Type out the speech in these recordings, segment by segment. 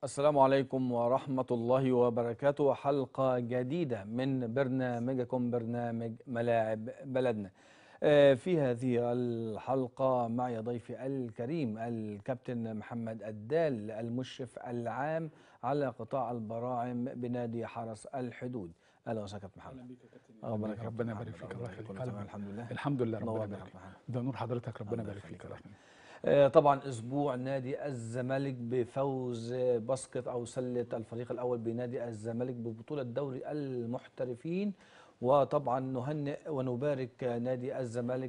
السلام عليكم ورحمة الله وبركاته حلقة جديدة من برنامجكم برنامج ملاعب بلدنا آه، في هذه الحلقة معي ضيفي الكريم الكابتن محمد الدال المشرف العام على قطاع البراعم بنادي حرس الحدود أهلا وسهلا كابتن محمد أخبارك يا كابتن ربنا محمد؟ يبارك فيك الله أخبارك يخليك كله تمام الحمد لله الحمد لله ربنا نورنا يبارك يا فيك كابتن محمد. ده نور حضرتك ربنا الله يبارك يخليك فيك الله يخليك آه، طبعا اسبوع نادي الزمالك بفوز آه، باسكت او سله الفريق الاول بنادي الزمالك ببطوله دوري المحترفين وطبعا نهنئ ونبارك آه، نادي الزمالك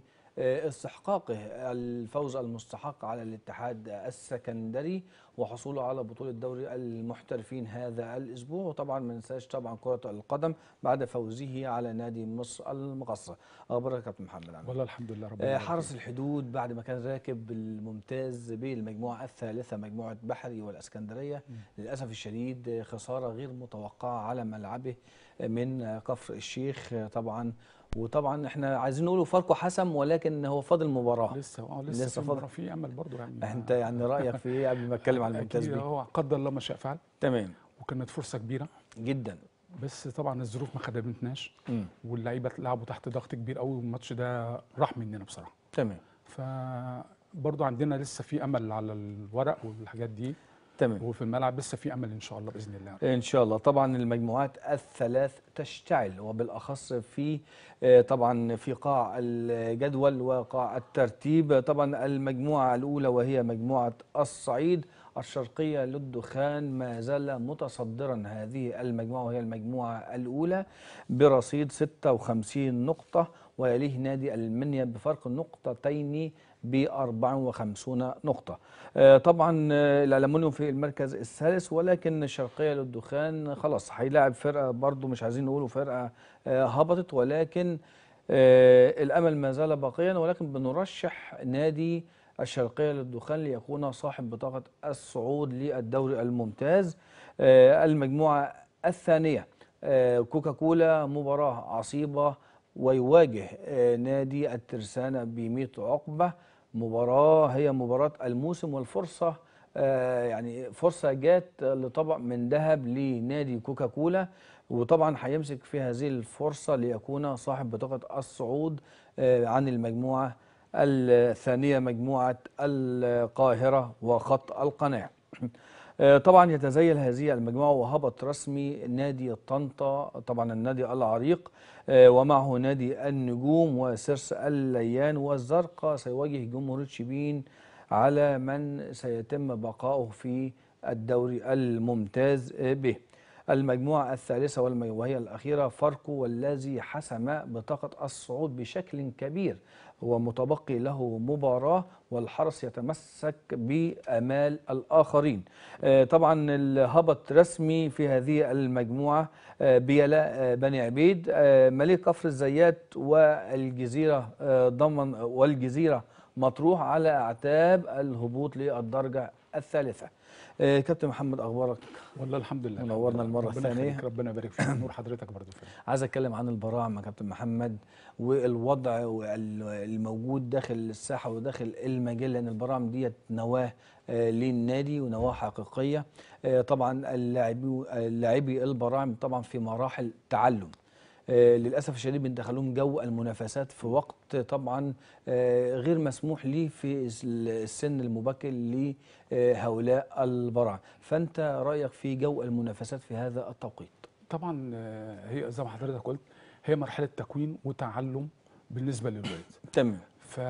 باستحقاقه الفوز المستحق على الاتحاد السكندري وحصوله على بطوله دوري المحترفين هذا الاسبوع وطبعا ما ننساش طبعا كره القدم بعد فوزه على نادي مصر المقصه اخبارك يا كابتن محمد عامل إيه؟ والله الحمد لله ربنا آه، يبارك حرس فيك. الحدود بعد ما كان راكب الممتاز بالمجموعة الثالثة مجموعة بحري والأسكندرية للأسف الشديد آه، خسارة غير متوقعة على ملعبه آه، من آه، كفر الشيخ آه، طبعا وطبعا احنا عايزين نقوله فرقه حسم ولكن هو فاضل مباراة لسه اه لسه, لسه في فاضل. مرة في امل برضه يعني انت يعني رأيك في ايه قبل ما اتكلم عن الممتاز أكيد بيه هو قدر الله ما شاء فعل تمام وكانت فرصه كبيره جدا بس طبعا الظروف ما خدمتناش مم. واللعيبه لعبوا تحت ضغط كبير قوي والماتش ده راح مننا بصراحه تمام فبرضه عندنا لسه في امل على الورق والحاجات دي تمام وفي الملعب لسه في امل ان شاء الله باذن الله ان شاء الله طبعا المجموعات الثلاث تشتعل وبالاخص في آه، طبعا في قاع الجدول وقاع الترتيب طبعا المجموعه الاولى وهي مجموعه الصعيد الشرقيه للدخان ما زال متصدرا هذه المجموعه وهي المجموعه الاولى برصيد 56 نقطه ويليه نادي المنيا بفرق نقطتين ب 54 نقطة. آه، طبعا آه، الألمنيوم في المركز الثالث ولكن الشرقية للدخان خلاص هيلاعب فرقة برضو مش عايزين نقوله فرقة آه، هبطت ولكن آه، الأمل ما زال باقيا ولكن بنرشح نادي الشرقية للدخان ليكون صاحب بطاقة الصعود للدوري الممتاز آه، المجموعة الثانية آه، كوكاكولا مباراة عصيبة ويواجه آه، نادي الترسانة بميت عقبة مباراة هي مباراة الموسم والفرصة آه، يعني فرصة جات لطبق من ذهب لنادي كوكاكولا وطبعا هيمسك في هذه الفرصة ليكون صاحب بطاقة الصعود آه، عن المجموعة الثانية مجموعة القاهرة وخط القناة آه، طبعا يتزيل هذه المجموعة وهبط رسمي نادي طنطا طبعا النادي العريق آه، ومعه نادي النجوم وسرس الليان والزرقاء سيواجه جمهورية شبين على من سيتم بقائه في الدوري الممتاز به المجموعة الثالثة والم- وهي الأخيرة فاركو والذي حسم بطاقة الصعود بشكل كبير هو متبقي له مباراة والحرس يتمسك بأمال الآخرين آه، طبعا الهبط رسمي في هذه المجموعة آه، بيلاء آه، بني عبيد آه، ملك كفر الزيات والجزيرة آه، ضمن والجزيرة مطروح على أعتاب الهبوط للدرجة الثالثة آه، كابتن محمد أخبارك والله الحمد لله منورنا المرة ربنا الثانية. يخليك، ربنا يبارك فيك نور حضرتك برضه فيك. عايز اتكلم عن البراعم يا كابتن محمد والوضع وال- الموجود داخل الساحه وداخل المجال لان البراعم ديت نواه آه، للنادي ونواه حقيقيه آه، طبعا اللاعبي اللاعبي البراعم طبعا في مراحل تعلم آه، للاسف الشديد بندخلهم جو المنافسات في وقت طبعا آه، غير مسموح ليه في الس- السن المبكر لهؤلاء البراعم فانت رايك في جو المنافسات في هذا التوقيت طبعا آه، هي زي ما حضرتك قلت هي مرحله تكوين وتعلم بالنسبه للولاد تمام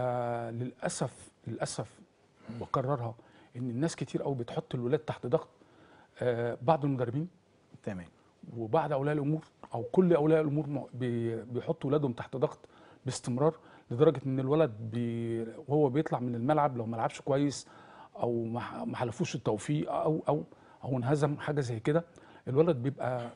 فللاسف للاسف بكررها ان الناس كتير قوي بتحط الولاد تحت ضغط آه، بعض المدربين تمام وبعض اولياء الامور او كل اولياء الامور م- بي- بيحطوا ولادهم تحت ضغط باستمرار لدرجه ان الولد بي وهو بيطلع من الملعب لو ما لعبش كويس او ما ح- ما حلفوش التوفيق او او او انهزم حاجه زي كده الولد بيبقى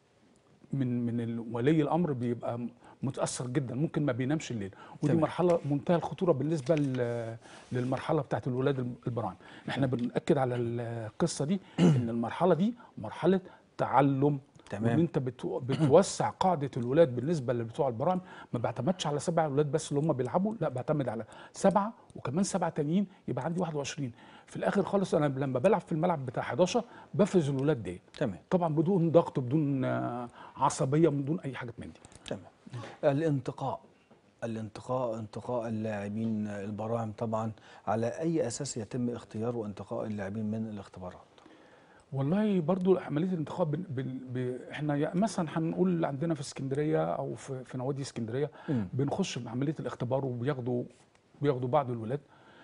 من من ال- ولي الامر بيبقى م- متاثر جدا ممكن ما بينامش الليل ودي تمام. مرحله منتهى الخطوره بالنسبه ل- للمرحله بتاعت الولاد الم- البراعم احنا بنأكد على القصه دي ان المرحله دي مرحله تعلم تمام. وان انت بتو- بتوسع قاعده الولاد بالنسبه لبتوع البراعم ما بعتمدش على سبع ولاد بس اللي هم بيلعبوا لا بعتمد على سبعه وكمان سبعه تانيين يبقى عندي 21 في الاخر خالص انا لما بلعب في الملعب بتاع 11 بفرز الولاد دي تمام طبعا بدون ضغط بدون آه، عصبيه بدون اي حاجه من دي تمام الانتقاء الانتقاء انتقاء اللاعبين البراعم طبعا على اي اساس يتم اختيار وانتقاء اللاعبين من الاختبارات والله برضو عمليه الانتخاب بن بن ب... احنا يا- مثلا هنقول عندنا في اسكندريه او في, في نوادي اسكندريه مم. بنخش بعمليه الاختبار وبياخدوا بياخدوا بعض الولاد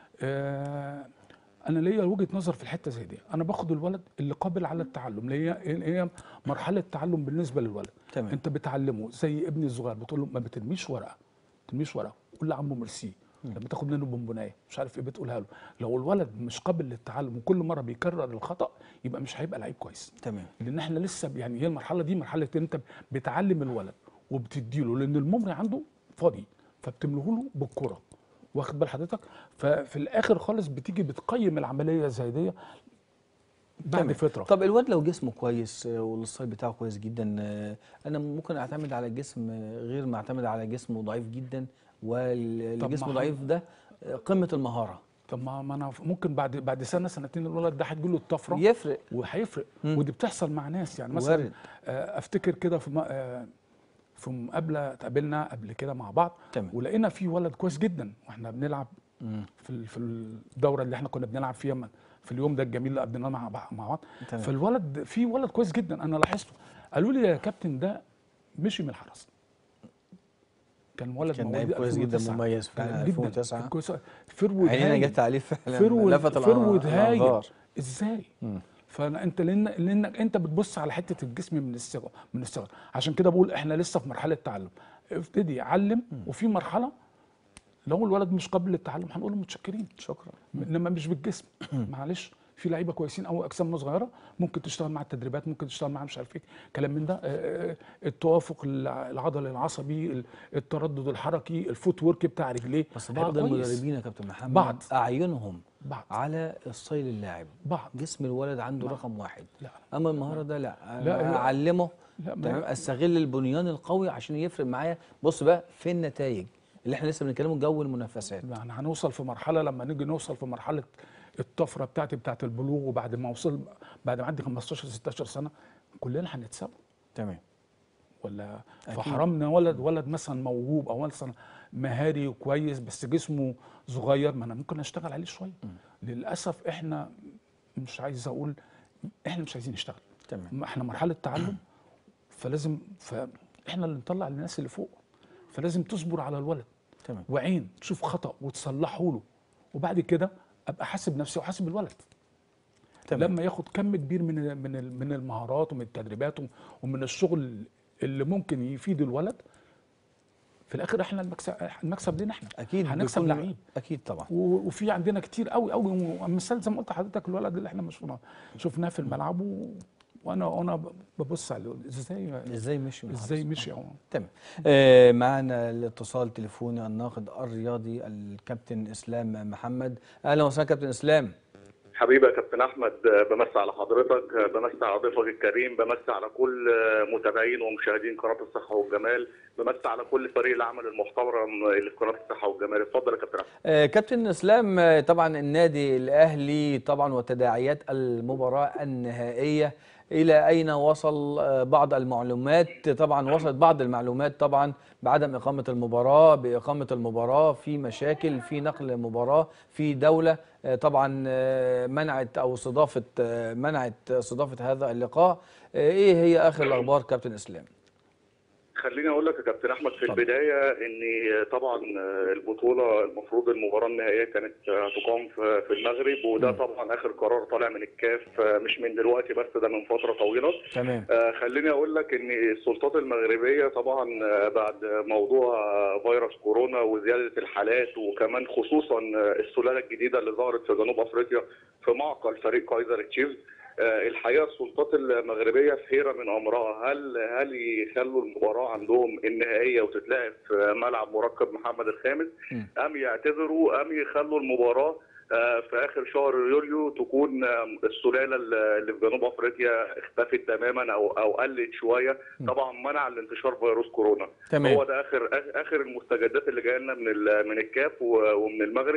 آه انا ليا وجهه نظر في الحته زي دي انا باخد الولد اللي قابل على التعلم اللي هي هي مرحله تعلم بالنسبه للولد تمام. انت بتعلمه زي ابني الصغير بتقول له ما بترميش ورقه ما ترميش ورقه قول لعمه ميرسي لما تاخد منه بونبونايه مش عارف ايه بتقولها له لو الولد مش قابل للتعلم وكل مره بيكرر الخطا يبقى مش هيبقى لعيب كويس تمام لان احنا لسه ب- يعني هي المرحله دي مرحله إن انت بتعلم الولد وبتديله لان الممري عنده فاضي فبتمليه له بالكره واخد بال حضرتك ففي الاخر خالص بتيجي بتقيم العمليه زي دي بعد تمام. فتره طب الواد لو جسمه كويس آه، والستايل بتاعه كويس جدا آه، انا ممكن اعتمد على جسم آه، غير ما اعتمد على جسمه ضعيف جدا واللي طب ما جسمه هو- ضعيف ده آه، قمه المهاره طب ما ما انا ممكن بعد بعد سنه سنتين الولد ده هتجيله الطفره يفرق وهيفرق مم. ودي بتحصل مع ناس يعني مثلا وارد. آه، افتكر كده في م- آه، في مقابله اتقابلنا قبل كده مع بعض تمام. ولقينا في ولد كويس جدا واحنا بنلعب مم. في ال- في الدوره اللي احنا كنا بنلعب فيها م- في اليوم ده الجميل اللي قضيناه مع بع- مع بعض تمام. فالولد في ولد كويس جدا انا لاحظته قالوا لي يا كابتن ده مشي من الحرس كان ولد كان مواليد لعيب كويس جدا 2009. مميز كان فعلا جدا 2009 كان كويس فرود عينينا هايل. جت عليه فعلا فرود لفت الأن- فرود هايل الانظار ازاي مم. فانت لان لانك انت بتبص على حته الجسم من الصغر من الصغر عشان كده بقول احنا لسه في مرحله تعلم ابتدي علم وفي مرحله لو الولد مش قابل للتعلم هنقول له متشكرين شكرا انما مش بالجسم معلش في لعيبه كويسين او اجسام صغيره ممكن تشتغل مع التدريبات ممكن تشتغل مع مش عارف ايه كلام من ده آه، آه، التوافق الع- العضلي العصبي ال- التردد الحركي الفوت ورك بتاع رجليه بس بعض هيبقى كويس. المدربين يا كابتن محمد بعض. اعينهم بعض على ستايل اللاعب بعض جسم الولد عنده رقم واحد لا اما المهاره ده لا لا، لا لا. اعلمه لا، ما- تمام استغل البنيان القوي عشان يفرق معايا بص بقى في النتائج اللي احنا لسه بنتكلمه جو المنافسات يعني هنوصل في مرحله لما نيجي نوصل في مرحله الطفره بتاعتي بتاعت البلوغ وبعد ما اوصل بعد ما عندي 15 16 سنه كلنا هنتساوى تمام ولا أكيد. فحرمنا ولد ولد مثلا موهوب او مثلا مهاري وكويس بس جسمه صغير ما انا ممكن اشتغل عليه شويه للاسف احنا مش عايز اقول احنا مش عايزين نشتغل تمام ما احنا مرحله تعلم فلازم فاحنا اللي نطلع الناس اللي فوق فلازم تصبر على الولد تمام وعين تشوف خطا وتصلحه له وبعد كده ابقى حاسب نفسي وحاسب الولد تمام لما ياخد كم كبير من ال- من ال- من المهارات ومن التدريبات ومن الشغل اللي ممكن يفيد الولد في الاخر احنا المكسب المكسب لينا احنا اكيد هنكسب بيكون- لعيب اكيد طبعا و- وفي عندنا كتير قوي قوي مثال زي ما قلت لحضرتك الولد اللي احنا مش شفناه في الملعب و... وانا وانا ب- ببص عليه ازاي ازاي مشي من ازاي الحرس؟ مشي أهو. تمام آه معنا الاتصال تليفوني الناقد الرياضي الكابتن اسلام محمد اهلا وسهلا كابتن اسلام حبيبي يا كابتن احمد آه، بمسي على حضرتك آه، بمسي على ضيفك الكريم بمسي على كل آه، متابعين ومشاهدين قناه الصحه والجمال بمسي على كل فريق العمل المحترم اللي في قناه الصحه والجمال اتفضل يا كابتن احمد آه كابتن اسلام آه، طبعا النادي الاهلي طبعا وتداعيات المباراه النهائيه الى اين وصل آه، بعض المعلومات طبعا وصلت بعض المعلومات طبعا بعدم اقامه المباراه باقامه المباراه في مشاكل في نقل المباراه في دوله آه، طبعا آه، منعت او استضافه آه، منعت استضافه هذا اللقاء آه، ايه هي اخر الاخبار كابتن اسلام خليني اقول لك يا كابتن احمد في اتفضل. البدايه ان طبعا آه، البطوله المفروض المباراه النهائيه كانت آه، تقام في في المغرب وده مم. طبعا اخر قرار طالع من الكاف آه، مش من دلوقتي بس ده من فتره طويله تمام آه، خليني اقول لك ان السلطات المغربيه طبعا آه، بعد موضوع آه، فيروس كورونا وزياده الحالات وكمان خصوصا آه، السلاله الجديده اللي ظهرت في جنوب افريقيا في معقل فريق كايزر تشيفز آه، الحقيقه السلطات المغربيه في حيره من امرها هل هل يخلوا المباراه عندهم النهائيه وتتلعب في ملعب مركب محمد الخامس مم. ام يعتذروا ام يخلوا المباراه آه، في اخر شهر يوليو تكون آه، السلاله اللي في جنوب افريقيا اختفت تماما او او قلت شويه م. طبعا منع الانتشار فيروس كورونا تمام هو ده اخر اخر المستجدات اللي جايه لنا من ال- من الكاف و- ومن المغرب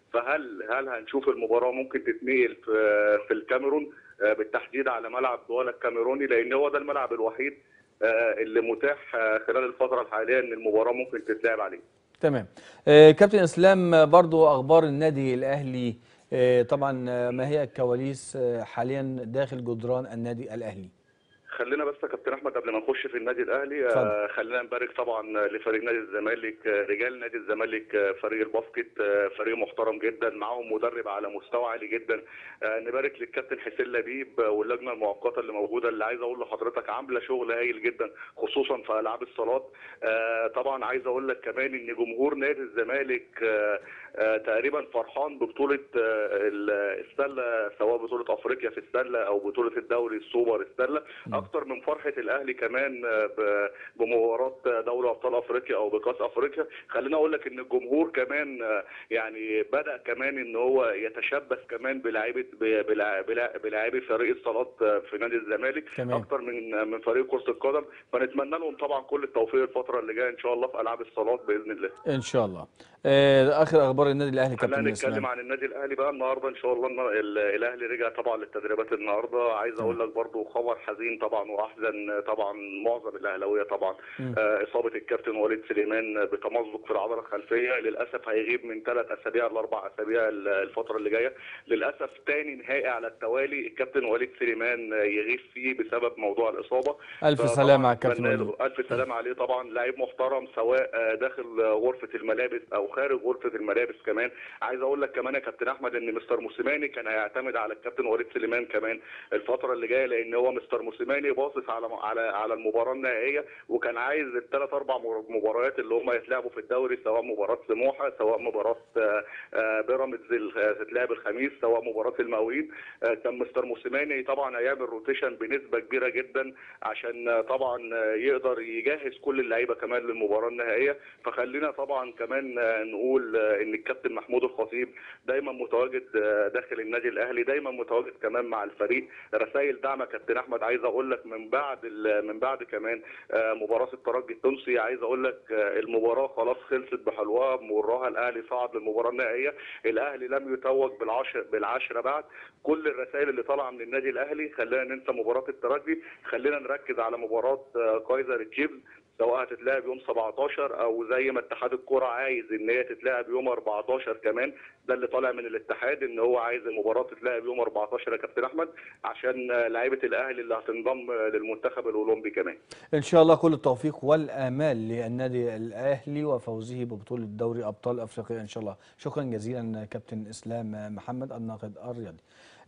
فهل هل هنشوف المباراه ممكن تتنقل في في الكاميرون آه، بالتحديد على ملعب دوالا الكاميروني لان هو ده الملعب الوحيد آه، اللي متاح آه، خلال الفتره الحاليه ان المباراه ممكن تتلعب عليه تمام آه، كابتن اسلام آه، برضو اخبار النادي الاهلي آه، طبعا آه، ما هي الكواليس آه، حاليا داخل جدران النادي الاهلي خلينا بس يا كابتن احمد قبل ما نخش في النادي الاهلي اتفضل. آه، خلينا نبارك طبعا لفريق نادي الزمالك آه، رجال نادي الزمالك آه، فريق الباسكت آه، فريق محترم جدا معاهم مدرب على مستوى عالي جدا آه، نبارك للكابتن حسين لبيب آه، واللجنه المؤقته اللي موجوده اللي عايز اقول لحضرتك عامله شغل هايل جدا خصوصا في العاب الصالات آه، طبعا عايز اقول لك كمان ان جمهور نادي الزمالك آه، آه، تقريبا فرحان ببطوله آه، ال- السله سواء بطوله افريقيا في السله او بطوله الدوري السوبر السله اكتر من فرحه الاهلي كمان آه، ب- بمباراه دوري ابطال افريقيا او بكاس افريقيا خليني اقول لك ان الجمهور كمان آه، يعني بدا كمان ان هو يتشبث كمان بلاعيبه ب- بلع- بلع- بلاعيبه فريق الصالات آه، في نادي الزمالك تمام. اكتر من من فريق كره القدم فنتمنى لهم طبعا كل التوفيق الفتره اللي جايه ان شاء الله في العاب الصالات باذن الله ان شاء الله آه، اخر اخبار النادي الاهلي خلينا كابتن نتكلم اسلام عن النادي الاهلي بقى النهارده ان شاء الله النا- ال- الاهلي رجع طبعا للتدريبات النهارده عايز اقول لك برضو خبر حزين طبعا واحزن طبعا معظم الاهلاويه طبعا آه اصابه الكابتن وليد سليمان بتمزق في العضله الخلفيه للاسف هيغيب من ثلاث اسابيع لاربع اسابيع ال- الفتره اللي جايه للاسف تاني نهائي على التوالي الكابتن وليد سليمان آه، يغيب فيه بسبب موضوع الاصابه الف فطبعاً سلامه على الكابتن أتمنى وليد له الف سلامه عليه طبعا لعيب محترم سواء آه، داخل آه، غرفه الملابس او خارج غرفه الملابس كمان عايز اقول لك كمان يا كابتن احمد ان مستر موسيماني كان هيعتمد على الكابتن وليد سليمان كمان الفتره اللي جايه لان هو مستر موسيماني باصص على على على المباراه النهائيه وكان عايز الثلاث اربع مباريات اللي هم يتلعبوا في الدوري سواء مباراه سموحه سواء مباراه آه، آه، بيراميدز ال- آه، تتلعب الخميس سواء مباراه المقاولين آه، كان مستر موسيماني طبعا هيعمل روتيشن بنسبه كبيره جدا عشان آه، طبعا آه، يقدر يجهز كل اللعيبه كمان للمباراه النهائيه فخلينا طبعا كمان آه، نقول آه، ان الكابتن محمود الخطيب دايما متواجد آه، داخل النادي الاهلي دايما متواجد كمان مع الفريق رسائل دعم يا كابتن احمد عايز اقول لك من بعد ال- من بعد كمان آه، مباراه الترجي التونسي عايز اقول لك آه، المباراه خلاص خلصت بحلوها بمرها الاهلي صعد للمباراه النهائيه الاهلي لم يتوج بالعشر بالعشره بعد كل الرسائل اللي طالعه من النادي الاهلي خلينا ننسى مباراه الترجي خلينا نركز على مباراه آه، كايزر تشيفز سواء هتتلعب يوم 17 او زي ما اتحاد الكوره عايز ان هي تتلعب يوم 14 كمان ده اللي طالع من الاتحاد ان هو عايز المباراه تتلعب يوم 14 يا كابتن احمد عشان آه، لعيبه الاهلي اللي هتنضم آه، للمنتخب الاولمبي كمان ان شاء الله كل التوفيق والامال للنادي الاهلي وفوزه ببطوله دوري ابطال افريقيا ان شاء الله شكرا جزيلا كابتن اسلام محمد الناقد الرياضي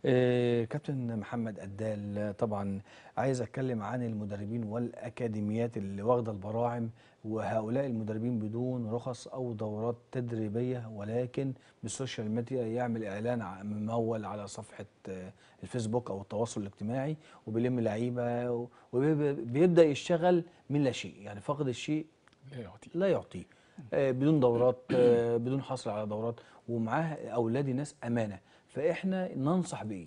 آه، كابتن محمد الدال طبعا عايز اتكلم عن المدربين والاكاديميات اللي واخده البراعم وهؤلاء المدربين بدون رخص او دورات تدريبيه ولكن بالسوشيال ميديا يعمل اعلان ع- ممول على صفحه آه، الفيسبوك او التواصل الاجتماعي وبيلم لعيبه وبيبدا يشتغل من لا شيء يعني فقد الشيء لا يعطي لا يعطيه آه، بدون دورات آه، بدون حصر على دورات ومعاه اولاد ناس امانه فاحنا ننصح بايه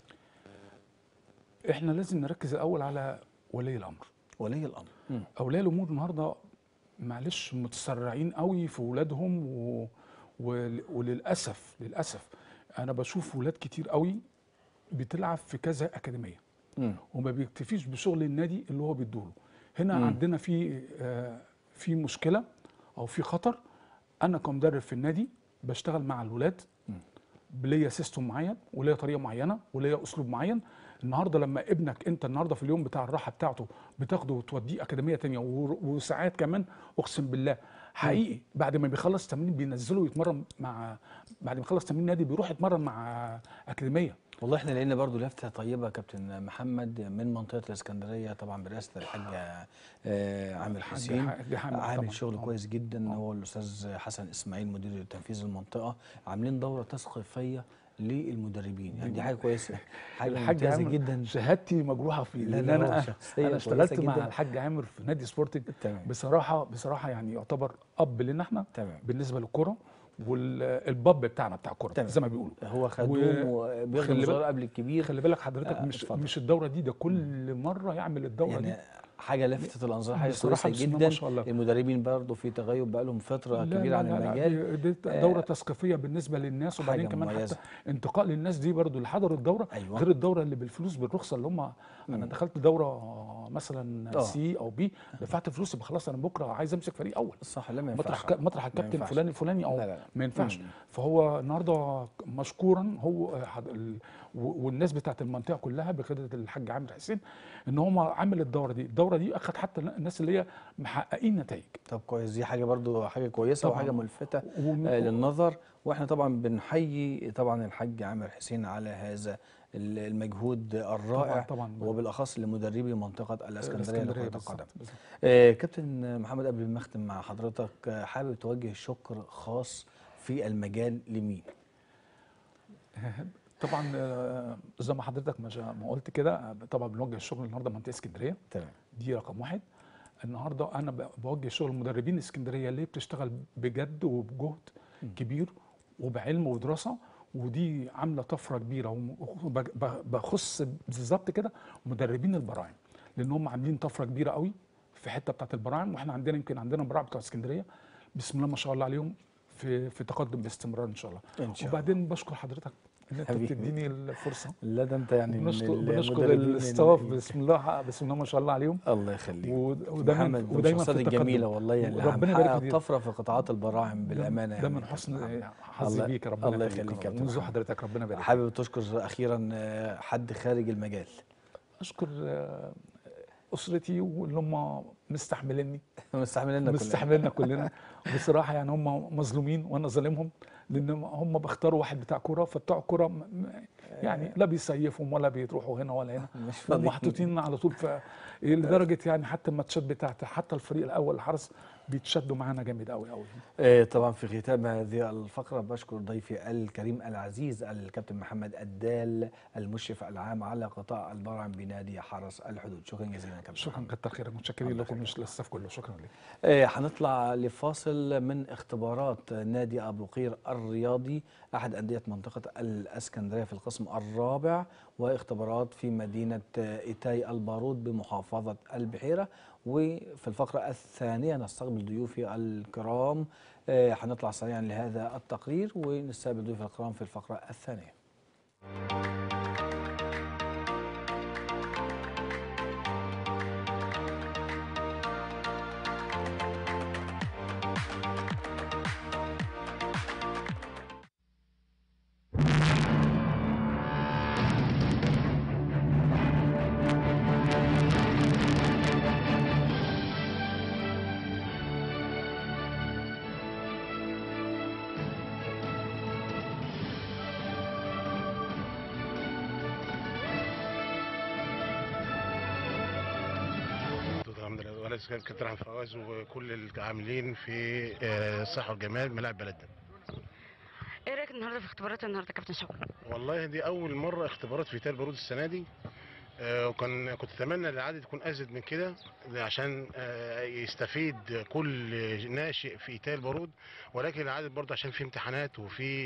احنا لازم نركز الاول على ولي الامر ولي الامر مم. اولياء الامور النهارده معلش متسرعين قوي في ولادهم و... و... وللاسف للاسف انا بشوف ولاد كتير قوي بتلعب في كذا اكاديميه مم. وما بيكتفيش بشغل النادي اللي هو بيدوله هنا مم. عندنا في آه، في مشكله او في خطر انا كمدرب في النادي بشتغل مع الولاد ليا سيستم معين وليا طريقه معينه وليا اسلوب معين النهارده لما ابنك انت النهارده في اليوم بتاع الراحه بتاعته بتاخده وتوديه اكاديميه تانية و- وساعات كمان اقسم بالله حقيقي بعد ما بيخلص تمرين بينزله يتمرن مع بعد ما يخلص تمرين نادي بيروح يتمرن مع اكاديميه والله احنا لقينا برضو لفته طيبه يا كابتن محمد من منطقه الاسكندريه طبعا برئاسه الحاج آه، عامر حسين الحاج حامد طبعاً. عامل شغل آه. كويس جدا هو الاستاذ حسن اسماعيل مدير تنفيذ المنطقه عاملين دوره تثقيفيه للمدربين يعني دي حاجه كويسه حاجه الحاج ممتازه عامر جدا شهادتي مجروحه فيه لا، لان لا، هو انا شخصية انا اشتغلت كويسة مع جداً. الحاج عامر في نادي سبورتنج تمام. بصراحه بصراحه يعني يعتبر اب لنا احنا تمام. بالنسبه للكره والباب بتاعنا بتاع الكره تمام. زي ما بيقولوا هو خدوم و- وبياخدوا خلي الصغير بالك- قبل الكبير خلي بالك حضرتك آه، مش اتفضل. مش الدوره دي ده كل مره يعمل الدوره يعني دي حاجه لفتت الانظار حاجه بصراحة كويسه بسم الله جدا ما شاء الله. المدربين برضه في تغيب بقى لهم فتره لا كبيره لا عن لا لا، المجال دي دي دوره تثقيفيه بالنسبه للناس وبعدين حاجة كمان مميزة. حتى انتقاء للناس دي برضو اللي حضروا الدوره أيوة. غير الدوره اللي بالفلوس بالرخصه اللي هم انا دخلت دوره مثلا آه. سي او بي دفعت فلوس يبقى خلاص انا بكره عايز امسك فريق اول صح لا ما ينفعش مطرح ك- مطرح الكابتن ينفعش. فلان الفلاني او لا لا لا. ما ينفعش مم. فهو النهارده مشكورا هو آه، حد- ال- و- والناس بتاعت المنطقه كلها بقياده الحاج عامر حسين ان هم عامل الدوره دي الدوره دي اخذ حتى الناس اللي هي محققين نتائج طب كويس دي حاجه برضو حاجه كويسه طبعاً. وحاجه ملفته وم- آه للنظر واحنا طبعا بنحيي طبعا الحاج عامر حسين على هذا ال- المجهود الرائع طبعاً. وبالاخص لمدربي منطقه الاسكندريه لكره بالظبط، القدم بالظبط. آه كابتن محمد قبل ما اختم مع حضرتك آه، حابب توجه شكر خاص في المجال لمين طبعا آه، زي ما حضرتك ما جا- ما قلت كده آه، طبعا بنوجه الشغل النهارده منطقه اسكندريه تمام دي رقم واحد النهارده انا ب- بوجه شغل مدربين اسكندريه اللي بتشتغل بجد وبجهد كبير وبعلم ودراسه ودي عامله طفره كبيره وبخص بالظبط كده مدربين البراعم لان هم عاملين طفره كبيره قوي في حته بتاعت البراعم واحنا عندنا يمكن عندنا براعم بتوع اسكندريه بسم الله ما شاء الله عليهم في في تقدم باستمرار ان شاء الله إن شاء الله. وبعدين بشكر حضرتك ان انت حبيبي. بتديني الفرصه لا ده انت يعني من بنشكر بنشكر المدربين الاستاف ال- بسم الله بسم الله ما شاء الله عليهم الله يخليك و- ودايما محمد من ودايما في الشخصيات التقدم الجميله والله يعني ربنا محقق يبارك فيك طفره في قطاعات البراعم بالامانه ده يعني من حسن الله- حظي بيك يا ربنا الله يخليك يخليك يا يا كابتن منذ محمد. حضرتك ربنا يبارك فيك. حابب تشكر اخيرا آه، حد خارج المجال اشكر آه، اسرتي واللي هم مستحمليني مستحملنا كلنا مستحملنا كلنا بصراحه يعني هم مظلومين وانا ظالمهم لان هم بيختاروا واحد بتاع كوره فبتوع كوره م- م- يعني لا بيصيفهم ولا بيروحوا هنا ولا هنا مش فاضي. ومحطوطين على طول في لدرجه يعني حتى الماتشات بتاعت حتى الفريق الاول الحرس بيتشدوا معانا جامد قوي قوي آه، طبعا في ختام هذه الفقرة بشكر ضيفي الكريم العزيز الكابتن محمد الدال المشرف العام على قطاع البراعم بنادي حرس الحدود شكرا جزيلا كابتن شكرا كتر خيرك متشكرين لكم مش للستاف كله شكرا لك آه، هنطلع لفاصل من اختبارات نادي ابو قير الرياضي احد انديه منطقه الاسكندريه في القسم الرابع واختبارات في مدينه آه، ايتاي البارود بمحافظه البحيره وفي الفقره الثانيه نستقبل ضيوفي الكرام آه، هنطلع سريعا لهذا التقرير ونستقبل ضيوفي الكرام في الفقره الثانيه الحمد لله وانا كابتن احمد فواز وكل العاملين في آه، الصحه والجمال ملاعب بلدنا ايه رايك النهارده في اختبارات النهارده كابتن شكري والله دي اول مره اختبارات في تال بارود السنه دي آه، وكان كنت اتمنى ان العدد يكون ازيد من كده عشان آه، يستفيد كل ناشئ في ايتال بارود ولكن العدد برضه عشان في امتحانات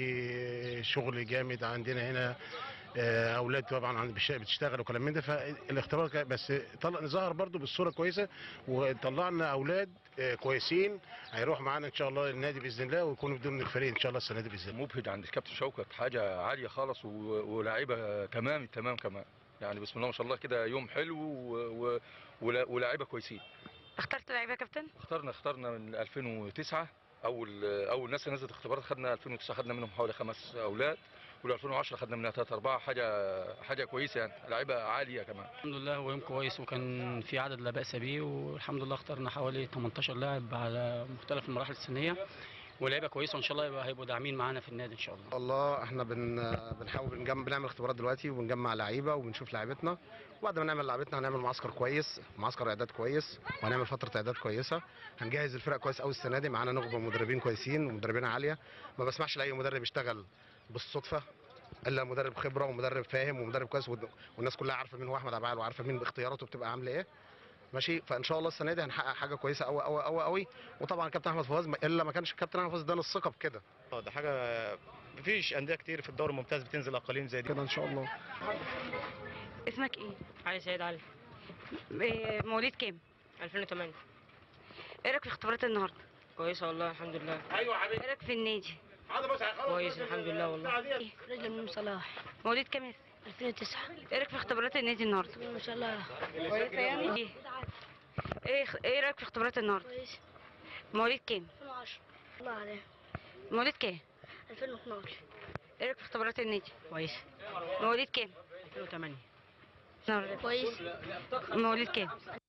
وفي شغل جامد عندنا هنا آه، اولاد طبعا عند بش- بتشتغل وكلام من ده فالاختبار كان- بس طلع ظهر برضه بالصوره كويسه وطلعنا اولاد آه، كويسين هيروحوا معانا ان شاء الله النادي باذن الله ويكونوا ضمن الفريق ان شاء الله السنه دي باذن الله مبهج عند الكابتن شوكت حاجه عاليه خالص و- ولاعيبه تمام تمام كمان يعني بسم الله ما شاء الله كده يوم حلو و- و- ولا- ولاعيبه كويسين اخترت لعيبه يا كابتن اخترنا اخترنا من 2009 اول اول ناس نزلت اختبارات خدنا 2009 خدنا منهم حوالي خمس اولاد وال 2010 خدنا منها ثلاثة أربعة حاجة حاجة كويسة يعني لعيبة عالية كمان الحمد لله هو يوم كويس وكان في عدد لا بأس به والحمد لله اخترنا حوالي 18 لاعب على مختلف المراحل السنية ولعيبه كويسه وان شاء الله يبقى هيبقوا داعمين معانا في النادي ان شاء الله الله احنا بن بنحاول بنجمع بنعمل اختبارات دلوقتي وبنجمع لعيبه وبنشوف لعيبتنا وبعد ما نعمل لعيبتنا هنعمل معسكر كويس معسكر اعداد كويس وهنعمل فتره اعداد كويسه هنجهز الفرق كويس قوي السنه دي معانا نخبه مدربين كويسين ومدربين عاليه ما بسمحش لاي مدرب يشتغل بالصدفه الا مدرب خبره ومدرب فاهم ومدرب كويس والد- والناس كلها عارفه مين هو احمد عبعال وعارفه مين باختياراته بتبقى عامله ايه ماشي فان شاء الله السنه دي هنحقق حاجه كويسه قوي قوي قوي قوي وطبعا كابتن احمد فواز ما- الا ما كانش الكابتن احمد فواز ادانا الثقه بكده اه ده حاجه مفيش انديه كتير في الدوري الممتاز بتنزل اقاليم زي دي كده ان شاء الله اسمك ايه علي سيد علي إيه، مواليد كام 2008 ايه رايك في اختبارات النهارده كويسة والله الحمد لله ايه رايك في النادي كويس الحمد لله والله رجل من صلاح مواليد كام يا 2009 ايه رايك في اختبارات النادي النهارده ما شاء الله كويسه يعني ايه ايه ايه رايك في اختبارات النهارده كويس مواليد كام 2010 الله عليه مواليد كام 2012 ايه رايك في اختبارات النادي كويس مواليد كام 2008 كويس مواليد كام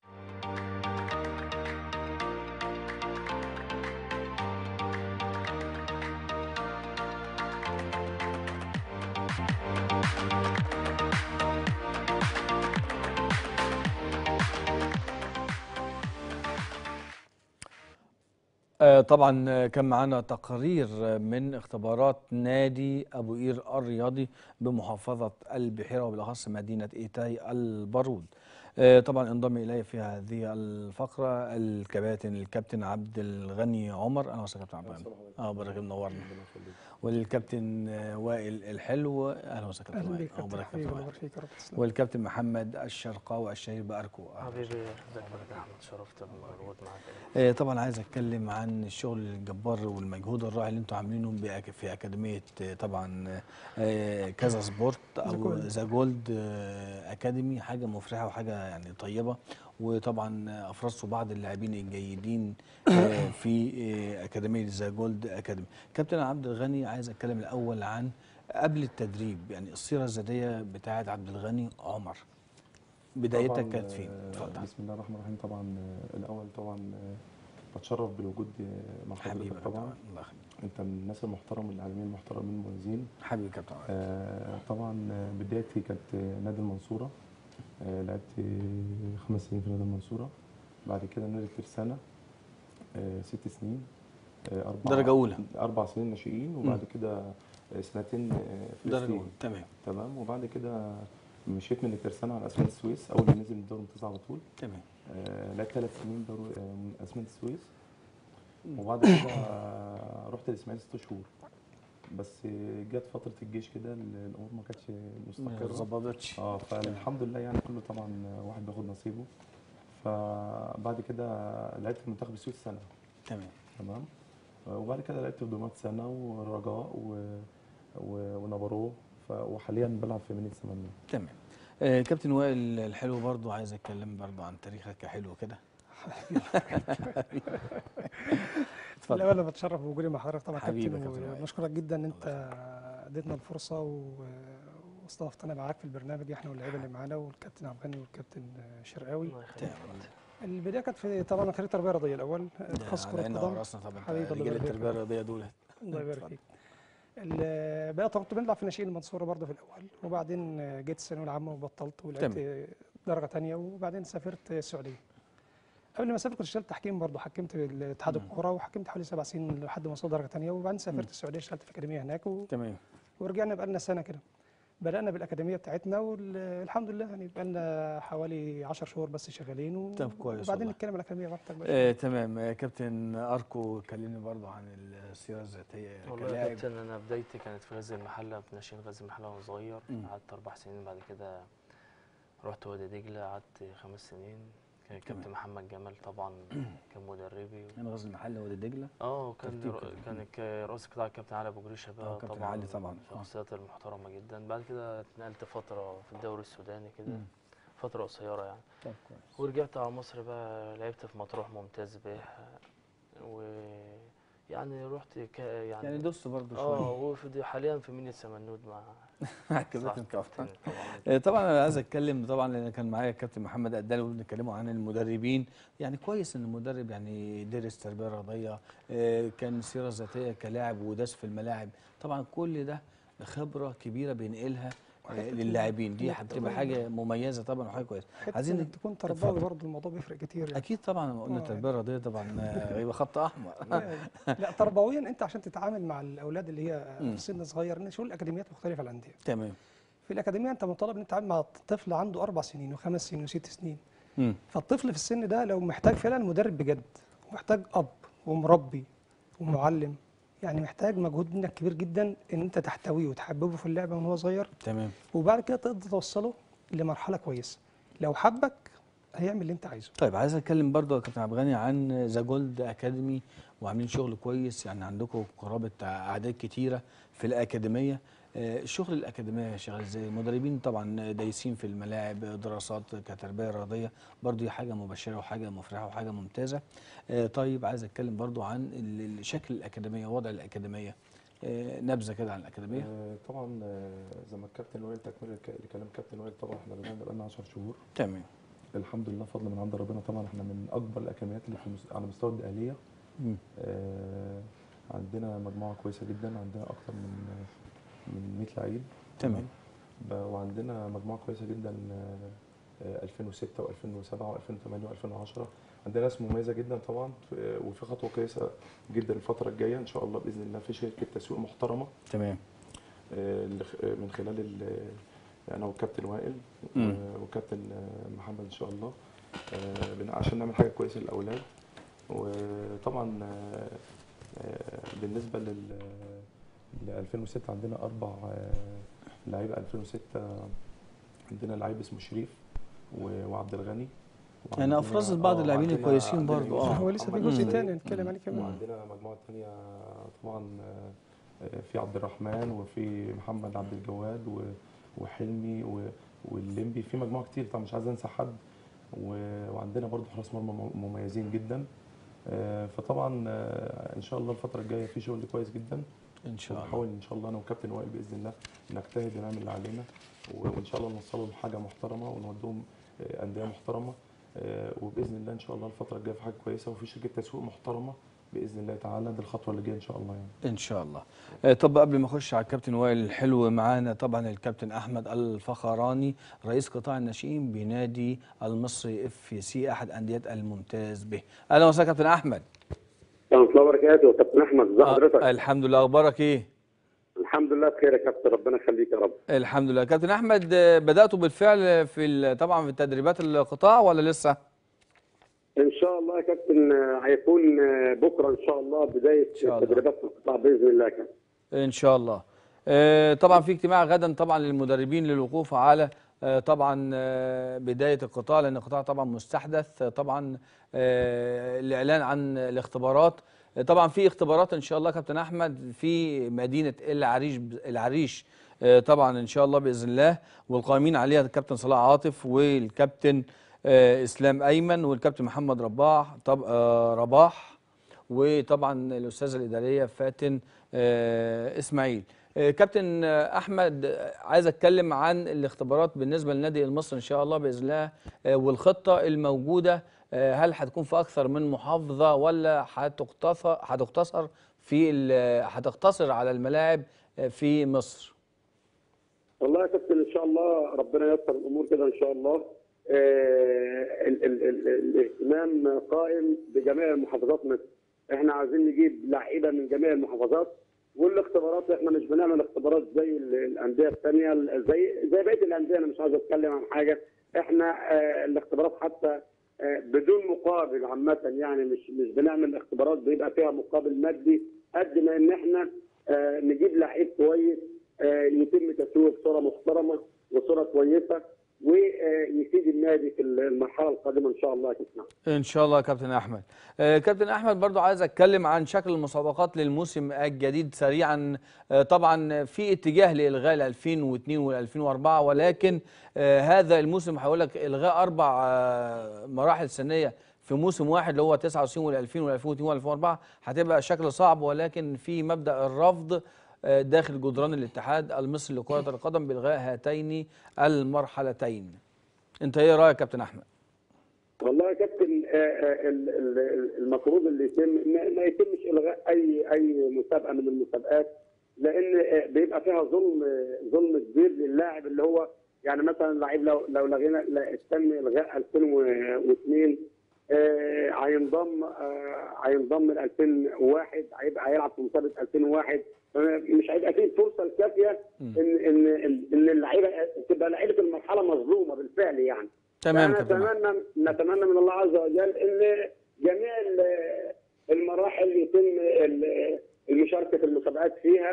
آه، طبعا آه، كان معانا تقرير آه، من اختبارات نادي ابو قير الرياضي بمحافظه البحيره وبالاخص مدينه ايتاي البارود. آه، طبعا انضم الي في هذه الفقره الكباتن الكابتن عبد الغني عمر اهلا وسهلا كابتن عبد الغني اه بارك منورنا والكابتن آه، وائل الحلو اهلا وسهلا كابتن اهلا وائل بيك آه، كابتن بارك حبيبي الله الله فيك. يبارك فيك يا رب تسلم والكابتن محمد الشرقاوي الشهير باركو أهلا حبيبي ازيك حضرتك يا احمد شرفت بالوجود معاك آه، طبعا عايز اتكلم عن الشغل الجبار والمجهود الرائع اللي انتم عاملينه بأك- في اكاديميه آه، طبعا آه، كذا سبورت او جولد. ذا جولد آه، اكاديمي حاجه مفرحه وحاجه يعني طيبه وطبعا آه، افرزتوا بعض اللاعبين الجيدين آه، في آه، اكاديميه ذا جولد اكاديمي كابتن عبد الغني عايز اتكلم الاول عن قبل التدريب يعني السيره الذاتيه بتاعه عبد الغني عمر بدايتك طبعاً، كانت فين آه، اتفضل بسم الله الرحمن الرحيم طبعا آه، الاول طبعا آه، بتشرف بالوجود آه، مع حبيبي حضرتك يا طبعا كابتن، الله يخليك انت من الناس المحترمه العالمين المحترمين المميزين حبيبي كابتن آه، طبعا آه، بدايتي كانت آه، نادي المنصوره آه، لعبت آه، خمس سنين في نادي المنصوره بعد كده نادي الترسانه آه، ست سنين آه، أربع درجة أولى. أربع سنين ناشئين وبعد كده آه، سنتين آه، في درجة الستين. أولى، تمام. تمام وبعد كده مشيت من الترسانة على أسمنت السويس أول ما نزل من الدوري الممتاز على طول تمام آه، لعبت ثلاث سنين دوري آه، من أسمنت السويس وبعد كده آه، رحت الإسماعيلي ست شهور بس آه، جت فترة الجيش كده ال- الأمور ما كانتش مستقرة ما ظبطتش. اه فالحمد لله يعني كله طبعا واحد بياخد نصيبه فبعد كده لعبت في منتخب السويس سنة تمام تمام آه، وبعد كده لعبت في دومات سنة ورجاء و... و... ونبرو ف... وحاليا بلعب في مدينة سمنة تمام آه كابتن وائل الحلو برضو عايز اتكلم برضو عن تاريخك كحلو كده اتفضل. لا انا بتشرف بوجودي مع حضرتك طبعا حبيبي كابتن يا كابتن وائل. ونشكرك جدا ان انت اديتنا الفرصه و- واستضفتنا معاك في البرنامج احنا واللعيبه اللي معانا والكابتن عبد الغني والكابتن شرقاوي البدايه كانت في طبعا خريج تربيه رياضيه الاول تخصص على كره عيننا قدم وراسنا طبعا حبيبي الله رجال يبارك التربيه فيك. الرياضيه دول الله يبارك فيك ال- بقى طب كنت بنلعب في ناشئين المنصوره برضه في الاول وبعدين جيت الثانويه العامه وبطلت ولعبت تمام. درجه ثانيه وبعدين سافرت السعوديه قبل ما اسافر كنت اشتغلت تحكيم برضه حكمت في اتحاد الكوره وحكمت حوالي سبع سنين لحد ما وصلت درجه ثانيه وبعدين سافرت السعوديه اشتغلت في اكاديميه هناك و... تمام ورجعنا بقى لنا سنه كده بدانا بالاكاديميه بتاعتنا والحمد لله يعني بقى لنا حوالي 10 شهور بس شغالين و... طب كويس وبعدين والله. نتكلم عن الاكاديميه براحتك بقى آه تمام آه كابتن اركو كلمني برضو عن السيره الذاتيه والله يا كلاعب كابتن انا بدايتي كانت في غزل المحله في ناشئين غزل المحله وانا صغير مم. قعدت اربع سنين بعد كده رحت وادي دجله قعدت خمس سنين كان كابتن تمام. محمد جمال طبعا كان مدربي انا غزل المحله وادي دجله اه كان ترتيب ر- كده. كان ك- رئيس قطاع الكابتن علي ابو جريشه آه، بقى كابتن طبعا علي طبعاً، آه. الشخصيات المحترمه جدا بعد كده اتنقلت فتره في الدوري السوداني كده مم. فتره قصيره يعني طب كويس ورجعت على مصر بقى لعبت في مطروح ممتاز به و يعني رحت ك... يعني يعني دوست برضو اه شوية. وفي دي حاليا في مينيا سمنود مع عجبتني صاحب الكابتن كابتن طبعا آه، طبعا انا عايز اتكلم طبعا لان كان معايا الكابتن محمد قدالي وبنتكلموا عن المدربين يعني كويس ان المدرب يعني درس تربيه رياضيه آه، كان سيره ذاتيه كلاعب وداس في الملاعب طبعا كل ده خبره كبيره بينقلها آه، للاعبين دي إنك هتبقى تكون- حاجه مميزه طبعا وحاجه كويسه حته عايزين انك تكون تربوي اتفضل. برضه الموضوع بيفرق كتير يعني. اكيد طبعا لما قلنا آه، التربيه الرياضيه طبعا آه، يبقى خط احمر لا تربويا انت عشان تتعامل مع الاولاد اللي هي مم. في سن صغير ان شغل الاكاديميات مختلفه عن الانديه تمام في الاكاديميه انت مطالب ان تتعامل مع طفل عنده اربع سنين وخمس سنين وست سنين مم. فالطفل في السن ده لو محتاج فعلا مدرب بجد ومحتاج اب ومربي ومعلم يعني محتاج مجهود منك كبير جدا ان انت تحتويه وتحببه في اللعبه من هو صغير تمام وبعد كده تقدر توصله لمرحله كويسه لو حبك هيعمل اللي انت عايزه طيب عايز اتكلم برضه يا كابتن عبد الغني عن ذا جولد اكاديمي وعاملين شغل كويس يعني عندكم قرابه اعداد كتيره في الاكاديميه آه، الشغل الاكاديميه شغال ازاي المدربين طبعا دايسين في الملاعب دراسات كتربيه رياضيه برضه دي حاجه مبشره وحاجه مفرحه وحاجه ممتازه آه، طيب عايز اتكلم برضه عن ال- ال- شكل الاكاديميه وضع الاكاديميه آه، نبذه كده عن الاكاديميه آه، طبعا آه، زي ما الكابتن وائل تكمله لك- لكلام كابتن وائل طبعا احنا بدأنا بقالنا 10 شهور تمام الحمد لله فضل من عند ربنا طبعا احنا من اكبر الاكاديميات اللي في المس- على مستوى الاهليه مم. آه، عندنا مجموعه كويسه جدا عندنا اكتر من من 100 لعيب تمام. ب- وعندنا مجموعه كويسه جدا آه، آه، 2006 و2007 و2008 و2010 عندنا ناس مميزه جدا طبعا آه، وفي خطوه كويسه جدا الفتره الجايه ان شاء الله باذن الله في شركه تسويق محترمه تمام آه، اللي خ- آه، من خلال ال- انا والكابتن وائل مم. و- وكابتن آه، محمد ان شاء الله آه، بن- عشان نعمل حاجه كويسه للاولاد وطبعا آه، آه، بالنسبه لل ل 2006 عندنا اربع آه، لعيبه 2006 عندنا لعيب اسمه شريف و- وعبد الغني يعني وعندنا- افرزت بعض آه، اللاعبين وعندنا- الكويسين عندنا برضو يوسف اه هو لسه في محمد جزء السيد. تاني هنتكلم عليه كمان وعندنا مجموعه تانية طبعا آه، آه، في عبد الرحمن وفي محمد عبد الجواد و- وحلمي و- والليمبي في مجموعه كتير طبعا مش عايز انسى حد و- وعندنا برضو حراس مرمى مم- مميزين جدا آه، فطبعا آه، ان شاء الله الفتره الجايه في شغل كويس جدا ان شاء الله ونحاول ان شاء الله انا وكابتن وائل باذن الله نجتهد ونعمل اللي علينا و- وان شاء الله نوصلهم حاجه محترمه ونودهم آه، انديه محترمه آه، وباذن الله ان شاء الله الفتره الجايه في حاجه كويسه وفي شركه تسويق محترمه باذن الله تعالى دي الخطوه اللي جايه ان شاء الله يعني ان شاء الله آه، طب قبل ما اخش على الكابتن وائل الحلو معانا طبعا الكابتن احمد الفخراني رئيس قطاع الناشئين بنادي المصري اف سي احد انديه الممتاز به اهلا وسهلا كابتن احمد ورحمة الله وبركاته كابتن احمد ازي حضرتك آه، الحمد لله اخبارك ايه الحمد لله بخير يا كابتن ربنا يخليك يا رب الحمد لله كابتن احمد آه، بداتوا بالفعل في ال- طبعا في تدريبات القطاع ولا لسه ان شاء الله يا كابتن آه، هيكون آه، بكره ان شاء الله بدايه شاء الله. التدريبات في القطاع باذن الله يا كابتن ان شاء الله آه، طبعا في اجتماع غدا طبعا للمدربين للوقوف على آه، طبعا آه، بدايه القطاع لان القطاع طبعا مستحدث آه، طبعا آه، الاعلان عن الاختبارات آه، طبعا في اختبارات ان شاء الله كابتن احمد في مدينه العريش العريش آه، طبعا ان شاء الله باذن الله والقائمين عليها الكابتن صلاح عاطف والكابتن آه، اسلام ايمن والكابتن محمد رباح طب آه، رباح وطبعا الاستاذه الاداريه فاتن آه، اسماعيل آه، كابتن آه، احمد آه، عايز اتكلم عن الاختبارات بالنسبه للنادي المصري ان شاء الله باذن الله آه، والخطه الموجوده آه، هل هتكون في اكثر من محافظه ولا هتقتصر هتقتصر في ال- هتقتصر على الملاعب آه، في مصر والله يا كابتن ان شاء الله ربنا ييسر الامور كده ان شاء الله آه، ال- ال- ال- الاهتمام قائم بجميع محافظات مصر احنا عايزين نجيب لعيبه من جميع المحافظات والاختبارات احنا مش بنعمل اختبارات زي ال- الانديه الثانيه زي زي بقيه الانديه انا مش عايز اتكلم عن حاجه احنا آه، الاختبارات حتى آه، بدون مقابل عامه يعني مش مش بنعمل اختبارات بيبقى فيها مقابل مادي قد ما ان احنا آه، نجيب لعيب كويس آه، يتم تسويقه بصوره محترمه وصوره كويسه ويفيد النادي في المرحله القادمه ان شاء الله يا كابتن ان شاء الله يا كابتن احمد آه، كابتن احمد برضو عايز اتكلم عن شكل المسابقات للموسم الجديد سريعا آه، طبعا في اتجاه لالغاء ال 2002 وال 2004 ولكن آه، هذا الموسم هقول لك الغاء اربع آه، مراحل سنيه في موسم واحد اللي هو 99 وال 2000 وال 2002 وال 2004 هتبقى شكل صعب ولكن في مبدا الرفض آه، داخل جدران الاتحاد المصري لكره القدم بالغاء هاتين المرحلتين انت ايه رايك كابتن احمد والله يا كابتن آه، آه، ال- ال- المفروض اللي يتم ما ما يتمش الغاء اي اي مسابقه من المسابقات لان آه، بيبقى فيها ظلم آه، ظلم كبير للاعب اللي هو يعني مثلا لعيب لو لو لغينا لا- تم الغاء 2002 آه، هينضم آه، هينضم من 2001 هيبقى هيلعب في مسابقه 2001 آه، مش هيبقى فيه الفرصه الكافيه ان ان ان اللعيبه تبقى لعيبه المرحله مظلومه بالفعل يعني تمام أنا كابتن أحمد. نتمنى نتمنى من الله عز وجل ان جميع ال- المراحل يتم ال- المشاركه في المسابقات فيها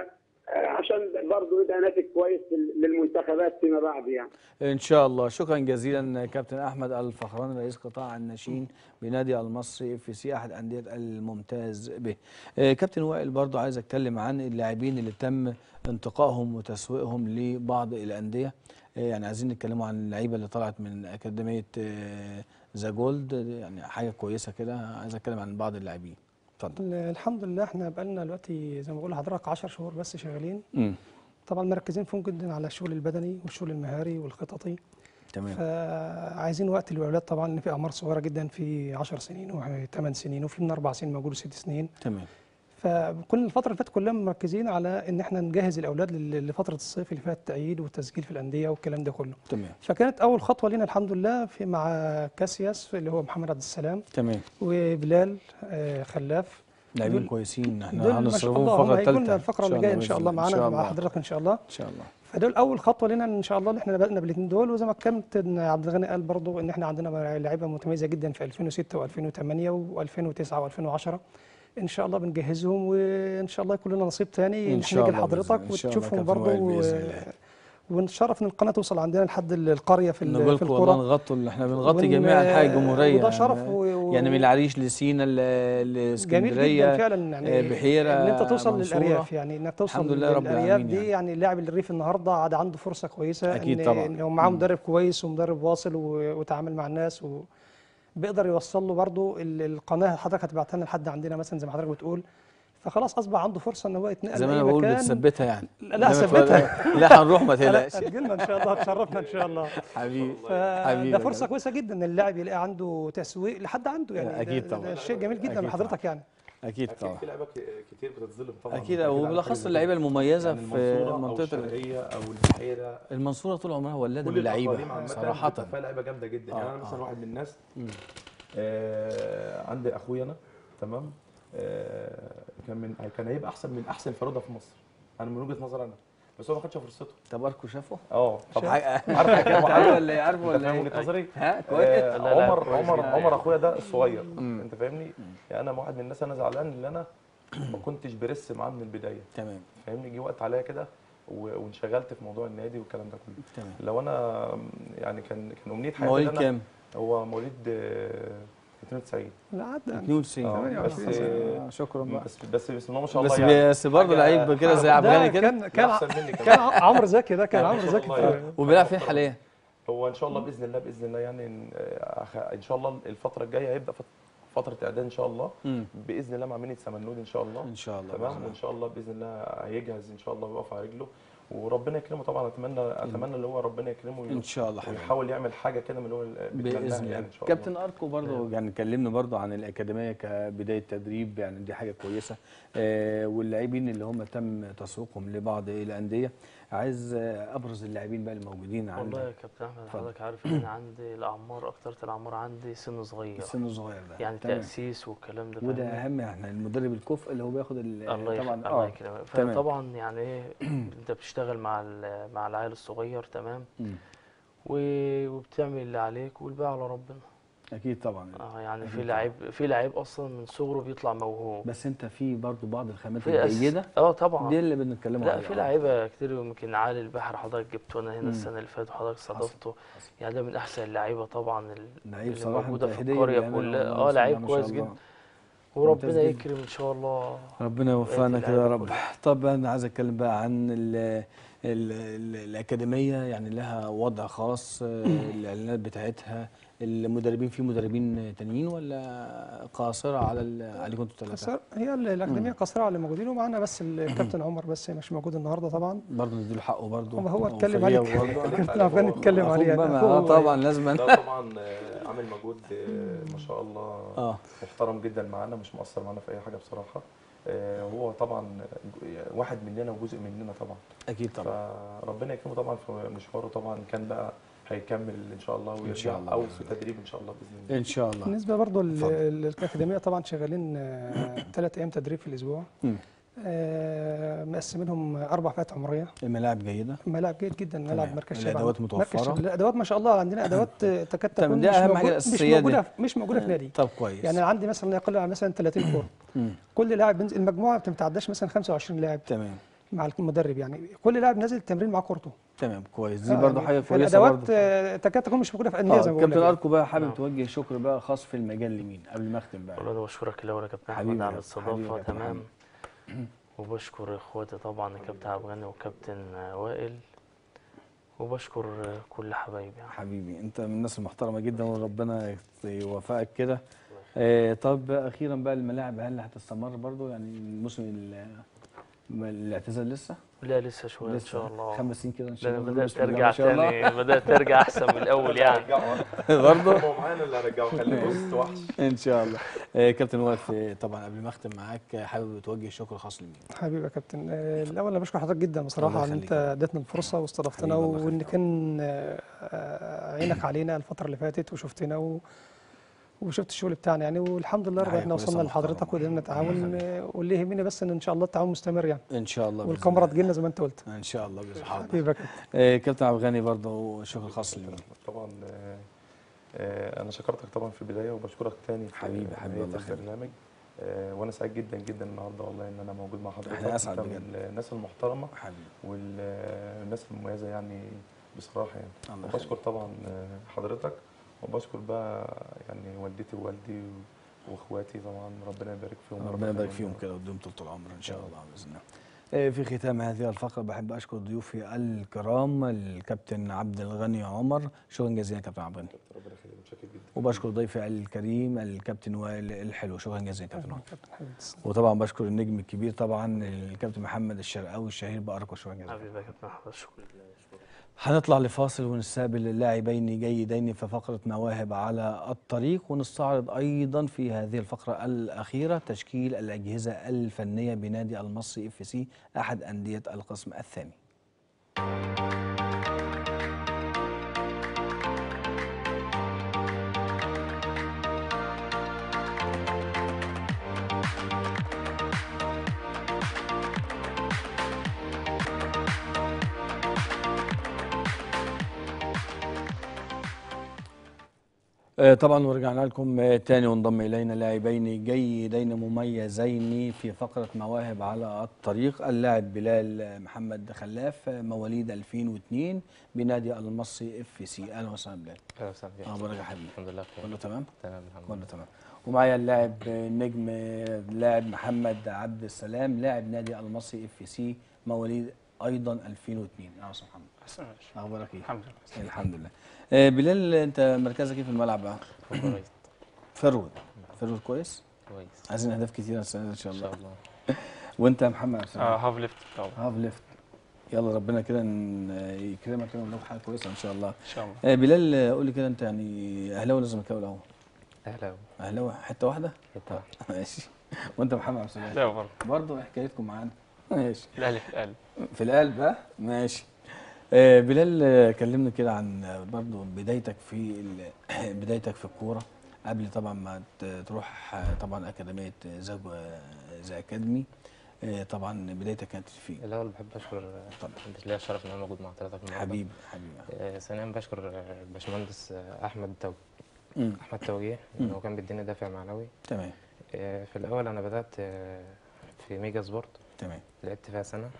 آه، عشان برضه يبقى ناتج كويس لل- للمنتخبات فيما بعد يعني ان شاء الله شكرا جزيلا كابتن احمد الفخراني رئيس قطاع الناشئين بنادي المصري في سي احد انديه الممتاز به آه، كابتن وائل برضو عايز اتكلم عن اللاعبين اللي تم انتقائهم وتسويقهم لبعض الانديه آه، يعني عايزين نتكلموا عن اللعيبه اللي طلعت من اكاديميه آه، ذا جولد يعني حاجه كويسه كده عايز اتكلم عن بعض اللاعبين اتفضل الحمد لله احنا بقالنا دلوقتي زي ما بقول لحضرتك 10 شهور بس شغالين مم. طبعا مركزين فيهم جدا على الشغل البدني والشغل المهاري والخططي تمام فعايزين وقت للاولاد طبعا ان في اعمار صغيره جدا في 10 سنين و8 سنين وفي من 4 سنين موجود 6 سنين تمام فكل الفتره اللي فاتت كلها مركزين على ان احنا نجهز الاولاد لل- لفتره الصيف اللي فيها التأييد والتسجيل في الانديه والكلام ده كله تمام فكانت اول خطوه لنا الحمد لله في مع كاسياس اللي هو محمد عبد السلام تمام وبلال آه، خلاف لاعبين دول- كويسين دول احنا ما شاء هنصرفهم الله الفقره هم هيجوا لنا الثالثه الفقره اللي جايه ان شاء الله معانا مع حضرتك ان شاء الله ان شاء الله فدول اول خطوه لنا ان شاء الله اللي احنا بدانا بالاثنين دول وزي ما كابتن عبد الغني قال برضو ان احنا عندنا لعيبه متميزه جدا في 2006 و2008 و2009 و2010 ان شاء الله بنجهزهم وان شاء الله يكون لنا نصيب تاني إن ان شاء احنا نيجي الله بإذن لحضرتك الله. إن شاء الله وتشوفهم كابتن وائل برضو بإذن الله. ونتشرف ان القناه توصل عندنا لحد القريه في ال- نقول في لكم والله القرى نغطوا اللي احنا بنغطي ون- جميع انحاء الجمهوريه وده شرف يعني, و- و- يعني من العريش لسينا ل- جميل لاسكندريه جدا فعلا يعني آه، بحيره ان انت توصل منصورة. للارياف يعني انك توصل الحمد لله رب للارياف العالمين دي يعني, يعني اللاعب الريف النهارده عاد عنده فرصه كويسه أكيد ان طبعاً. ان هو معاه مم. مدرب كويس ومدرب واصل و- وتعامل مع الناس وبيقدر يوصل له برضه ال- القناه حضرتك هتبعتها لنا لحد عندنا مثلا زي ما حضرتك بتقول فخلاص اصبح عنده فرصه ان هو يتنقل زي ما لأي انا بقول مكان. بتثبتها يعني لا لا زي ما تقول- ثبتها لا هنروح ما تقلقش هتجيلنا ان شاء الله هتشرفنا ان شاء الله حبيبي فده حبيبي فرصه كويسه جدا ان اللاعب يلاقي عنده تسويق لحد عنده يعني أكيد ده- طبعاً. ده شيء جميل جدا أكيد من حضرتك يعني اكيد طبعا في لعيبه ك- كتير بتتظلم طبعا اكيد على وبالاخص حاجة اللعيبه زي كده. المميزه يعني في المنصورة أو منطقه الشرقيه او البحيره المنصوره طول عمرها ولاده كل باللعيبه الأقاليم عامة صراحه بتبقى فيها لعيبه جامده جدا يعني آه، انا مثلا آه. واحد من الناس مم. آه عندي اخويا انا تمام آه كان من كان هيبقى احسن من احسن فراوده في مصر انا من وجهه نظري انا بس هو ما خدش فرصته طب اركو شافه؟ اه طب شاف. حاجة- عارف كام أنت عارف ولا إيه؟ عارف ولا انت فاهم إيه؟ وجهه نظري ها، كويس. آه لا، لا، عمر كويس عمر جدا. عمر اخويا ده الصغير انت فاهمني يعني انا واحد من الناس انا زعلان ان انا ما كنتش برس معاه من البدايه تمام فاهمني جه وقت عليا كده و- وانشغلت في موضوع النادي والكلام ده كله تمام لو انا يعني كان كان امنيه حياتي مواليد إن أنا- كام؟ هو مواليد آه، 92 لا عدى 92 آه، بس آه، شكرا بقى بس بس بسم الله ما شاء بس الله يعني بس برضه حاجة- لعيب كده زي حاجة- عبد الغني ده كده كان كان أحسن مني كان كمان. عمرو زكي ده كان يعني عمرو ما شاء زكي الله في- يعني. وبيلعب فين حاليا؟ هو ان شاء الله باذن الله باذن الله يعني إن- آه، أخ- ان شاء الله الفتره الجايه هيبدا فت- فتره اعداد ان شاء الله مم. باذن الله مع ميني سمنود ان شاء الله ان شاء الله تمام وان شاء الله باذن الله هيجهز ان شاء الله ويقف على رجله وربنا يكرمه طبعا اتمنى اتمنى اللي هو ربنا يكرمه ان شاء الله حبيبي ويحاول يعمل حاجه كده من اللي هو بيتمناها باذن الله يعني ان شاء الله كابتن اركو برضه يعني كلمنا برضه عن الاكاديميه كبدايه تدريب يعني دي حاجه كويسه آه واللاعبين اللي هم تم تسويقهم لبعض الانديه عايز آه ابرز اللاعبين بقى الموجودين عندك والله يا كابتن احمد اتفضل. حضرتك عارف ان انا عندي الاعمار اكتر الاعمار عندي سن صغير السن الصغير ده يعني تمام. تاسيس والكلام ده وده فاهمني؟ اهم احنا المدرب الكفء اللي هو بياخد ال- الله يخليك طبعا الله يكرمك تمام. فطبعا يعني ايه انت بتشتغل مع ال- مع العيل الصغير تمام مم. و- وبتعمل اللي عليك والباقي على ربنا اكيد طبعا اه يعني أكيد في لعيب في لعيب اصلا من صغره بيطلع موهوب بس انت في برضه بعض الخامات في أس- الجيده اه طبعا دي اللي بنتكلم لا عليها في آه. لعيبه كتير يمكن علي البحر حضرتك جبته انا هنا مم. السنه اللي فاتت وحضرتك استضفته يعني ده من احسن اللعيبه طبعا ال- لعيب اللي صراحه موجوده انت في هديه القريه بأمانة كلها والله، اه بسم لعيب الله ما شاء كويس الله. جدا وربنا ممتاز جدا. يكرم ان شاء الله ربنا يوفقنا بقية كده يا اللعيبة رب كلها. طب انا عايز اتكلم بقى عن ال ال ال الاكاديميه يعني لها وضع خاص آه، الاعلانات بتاعتها المدربين في مدربين تانيين ولا قاصره على ال- عليكم انتوا ثلاثه قصر هي ال- الاكاديميه قصيره على اللي موجودين ومعانا بس الكابتن عمر بس مش موجود النهارده طبعا برضه نديله حقه برضه ما هو اتكلم عليه الكابتن عفان اتكلم عليه يعني بقى أخوه آه هو طبعا يعني. لازم لا طبعا آه، عامل مجهود آه، ما شاء الله آه. محترم جدا معانا مش مقصر معانا في اي حاجه بصراحه آه، هو طبعا ج- واحد مننا وجزء مننا طبعا اكيد طبعا فربنا يكرمه طبعا في مشواره طبعا كان بقى هيكمل ان شاء الله ويرجع شاء الله او بإذن في تدريب ان شاء الله باذن الله ان شاء الله بالنسبه برضه ل- اتفضل. للاكاديميه طبعا شغالين ثلاث ايام تدريب في الاسبوع مم. آه، مقسمينهم اربع فئات عمريه الملاعب جيده ملاعب جيد جدا تمام. ملعب مركز شباب الأدوات مركز متوفرة؟ شباب. الادوات ما شاء الله عندنا ادوات تكاد تمام، تكون دي مش أهم موجود- حاجة مش الأساسية دي. موجوده مش موجوده في نادي طب كويس يعني عندي مثلا لا يقل عن مثلا 30 كوره مم. كل لاعب بينزل المجموعه ما بتتعداش مثلا 25 لاعب تمام مع المدرب يعني كل لاعب نازل التمرين مع كورته تمام كويس دي آه، برضه يعني حاجه كويسه الادوات برضه آه، تكاد تكون مش موجوده في الانديه اه زي ما بقول كابتن لك اركو بقى حابب نعم. توجه شكر بقى خاص في المجال لمين قبل ما اختم بقى والله انا بشكرك الاول يا كابتن حبيبي احمد يا على كابتن، حبيبي يا الاستضافه كابتن تمام وبشكر اخواتي طبعا الكابتن عبد الغني والكابتن وائل وبشكر كل حبايبي يعني. حبيبي انت من الناس المحترمه جدا وربنا يوفقك كده آه طب بقى اخيرا بقى الملاعب هل هتستمر برضو يعني الموسم ال- الاعتزال لسه لا لسه شويه ان لسه شاء الله خمس سنين كده ان شاء لا، الله بدات بسم الله ارجع ما شاء الله. تاني بدات ارجع احسن من الاول يعني برضه هو معانا اللي هرجعه خليه بص وحش ان شاء الله آه كابتن وائل آه، طبعا قبل ما اختم معاك آه، حابب توجه شكر خاص لمين حبيبي يا كابتن آه، الاول انا بشكر حضرتك جدا بصراحه الله ان يخليك انت يا رب. اديتنا الفرصه واستضفتنا حبيبي، الله وان كان آه، آه، عينك علينا الفتره اللي فاتت وشفتنا و... وشفت الشغل بتاعنا يعني والحمد لله حاجة ربنا احنا كويسة وصلنا محترمة. لحضرتك وقدرنا نتعاون آه، واللي يهمني بس ان ان شاء الله التعاون مستمر يعني ان شاء الله بإذن والكاميرا الله. تجيلنا زي ما انت قلت ان شاء الله باذن الله حبيبي يا كابتن آه كابتن عبد الغني برضه شكر خاص لمين طبعا آه، آه، انا شكرتك طبعا في البدايه وبشكرك تاني في حبيبي، حبيبي، نهاية الله يخليك. البرنامج آه، وانا سعيد جدا جدا النهارده والله ان انا موجود مع حضرتك احنا أسعد أنت بجد. من الناس المحترمه حبيبي والناس المميزه يعني بصراحه يعني الله وبشكر طبعا آه، حضرتك وبشكر بقى يعني والدتي ووالدي واخواتي طبعا ربنا يبارك فيهم ورب ربنا يبارك يخليهم. فيهم كده ويديهم طول العمر ان شاء الله باذن الله. آه، في ختام هذه الفقره بحب اشكر ضيوفي الكرام الكابتن عبد الغني عمر شكرا جزيلا يا كابتن عبد الغني ربنا يخليك متشكر جدا وبشكر ضيفي الكريم الكابتن وائل الحلو شكرا جزيلا يا كابتن وائل كابتن حبيبي تسلم. وطبعا بشكر النجم الكبير طبعا الكابتن محمد الشرقاوي الشهير باركو شكرا جزيلا حبيبي يا كابتن احمد شكرا لله شكرا هنطلع لفاصل ونستقبل اللاعبين جيدين في فقرة مواهب على الطريق ونستعرض أيضا في هذه الفقرة الأخيرة تشكيل الأجهزة الفنية بنادي المصري اف سي أحد أندية القسم الثاني آه، طبعا ورجعنا لكم آه، تاني وانضم الينا لاعبين جيدين مميزين في فقره مواهب على الطريق اللاعب بلال محمد خلاف آه، مواليد 2002 بنادي المصري اف سي اهلا وسهلا بلال اهلا وسهلا بك. اخبارك يا حبيبي الحمد لله بخير كله تمام تمام الحمد كله لله تمام ومعايا اللاعب آه، النجم آه، لاعب محمد عبد السلام لاعب نادي المصري اف سي مواليد ايضا 2002 اهلا وسهلا محمد أحسن يا باشا. اخبارك ايه الحمد لله الحمد لله آه، بلال انت مركزك ايه في الملعب بقى كويس فرود فرود كويس كويس عايزين اهداف كتير السنه دي ان شاء ان الله شاء الله وانت يا محمد عبد آه السلام هاف ليفت طبعا هاف ليفت يلا ربنا كده ن- يكرمك كده ونلاقي حاجه كويسه ان شاء الله ان شاء الله آه، بلال آه، قول لي كده انت يعني اهلاوي ولا زملكاوي الاول اهلا اهلاوي حته واحده حته واحده ماشي وانت محمد عبد السلام لا برضه برضه إيه حكايتكم معانا ماشي الاهلي في القلب في القلب ها ماشي آه، بلال آه، كلمنا كده عن آه، برضو بدايتك في ال- بدايتك في الكوره قبل طبعا ما ت- تروح آه، طبعا اكاديميه زاج زي اكاديمي آه، طبعا بدايتك كانت فين الاول بحب اشكر طبعا. مش ليا الشرف ان انا موجود مع حضرتك النهارده حبيبي حبيبي آه، ثانيا بشكر آه، الباشمهندس آه، احمد تو مم. احمد توجيه مم. انه كان بيديني دافع معنوي تمام آه، في الاول انا بدات آه، في ميجا سبورت تمام لعبت فيها سنه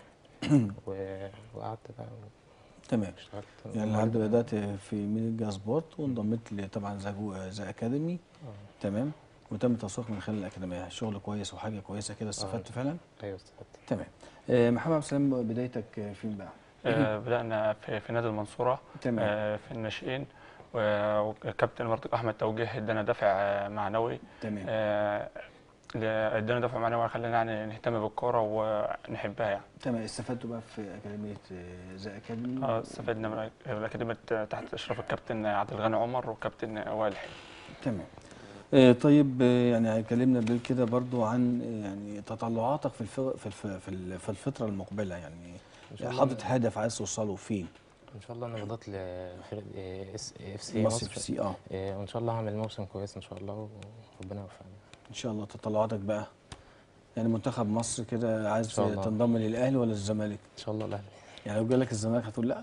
و- وقعدت بقى تمام واشتغلت يعني لحد بدات في ميجا سبورت وانضميت ل- طبعا زاجو زي اكاديمي آه. تمام وتم التسويق من خلال الاكاديميه شغل كويس وحاجه كويسه كده استفدت فعلا ايوه استفدت تمام آه، محمد عبد السلام بدايتك آه، فين بقى آه بدأنا في, في نادي المنصورة تمام. آه في الناشئين و- والكابتن برضه أحمد توجيه ادانا دافع آه، معنوي تمام آه ل- ادانا دافع معنوي خلانا يعني نهتم بالكورة ونحبها يعني تمام استفدتوا بقى في اكاديميه آه، زي اكاديمي اه استفدنا من الأك- الأكاديمية تحت إشراف الكابتن عبد الغني عمر والكابتن وائل حلمي تمام آه، طيب آه، يعني هيكلمنا بليل كده برضو عن آه، يعني تطلعاتك في الف... في الف... في ال- في الفتره المقبله يعني إن شاء الله. حاطط هدف عايز توصله فين ان شاء الله انا مضيت لفرقه اس اف سي مصر مصر في سي اه آه، وان شاء الله هعمل موسم كويس ان شاء الله وربنا يوفقني ان شاء الله تطلعاتك بقى يعني منتخب مصر كده عايز إن شاء الله. تنضم للاهلي ولا الزمالك ان شاء الله الاهلي يعني لو جالك الزمالك هتقول لا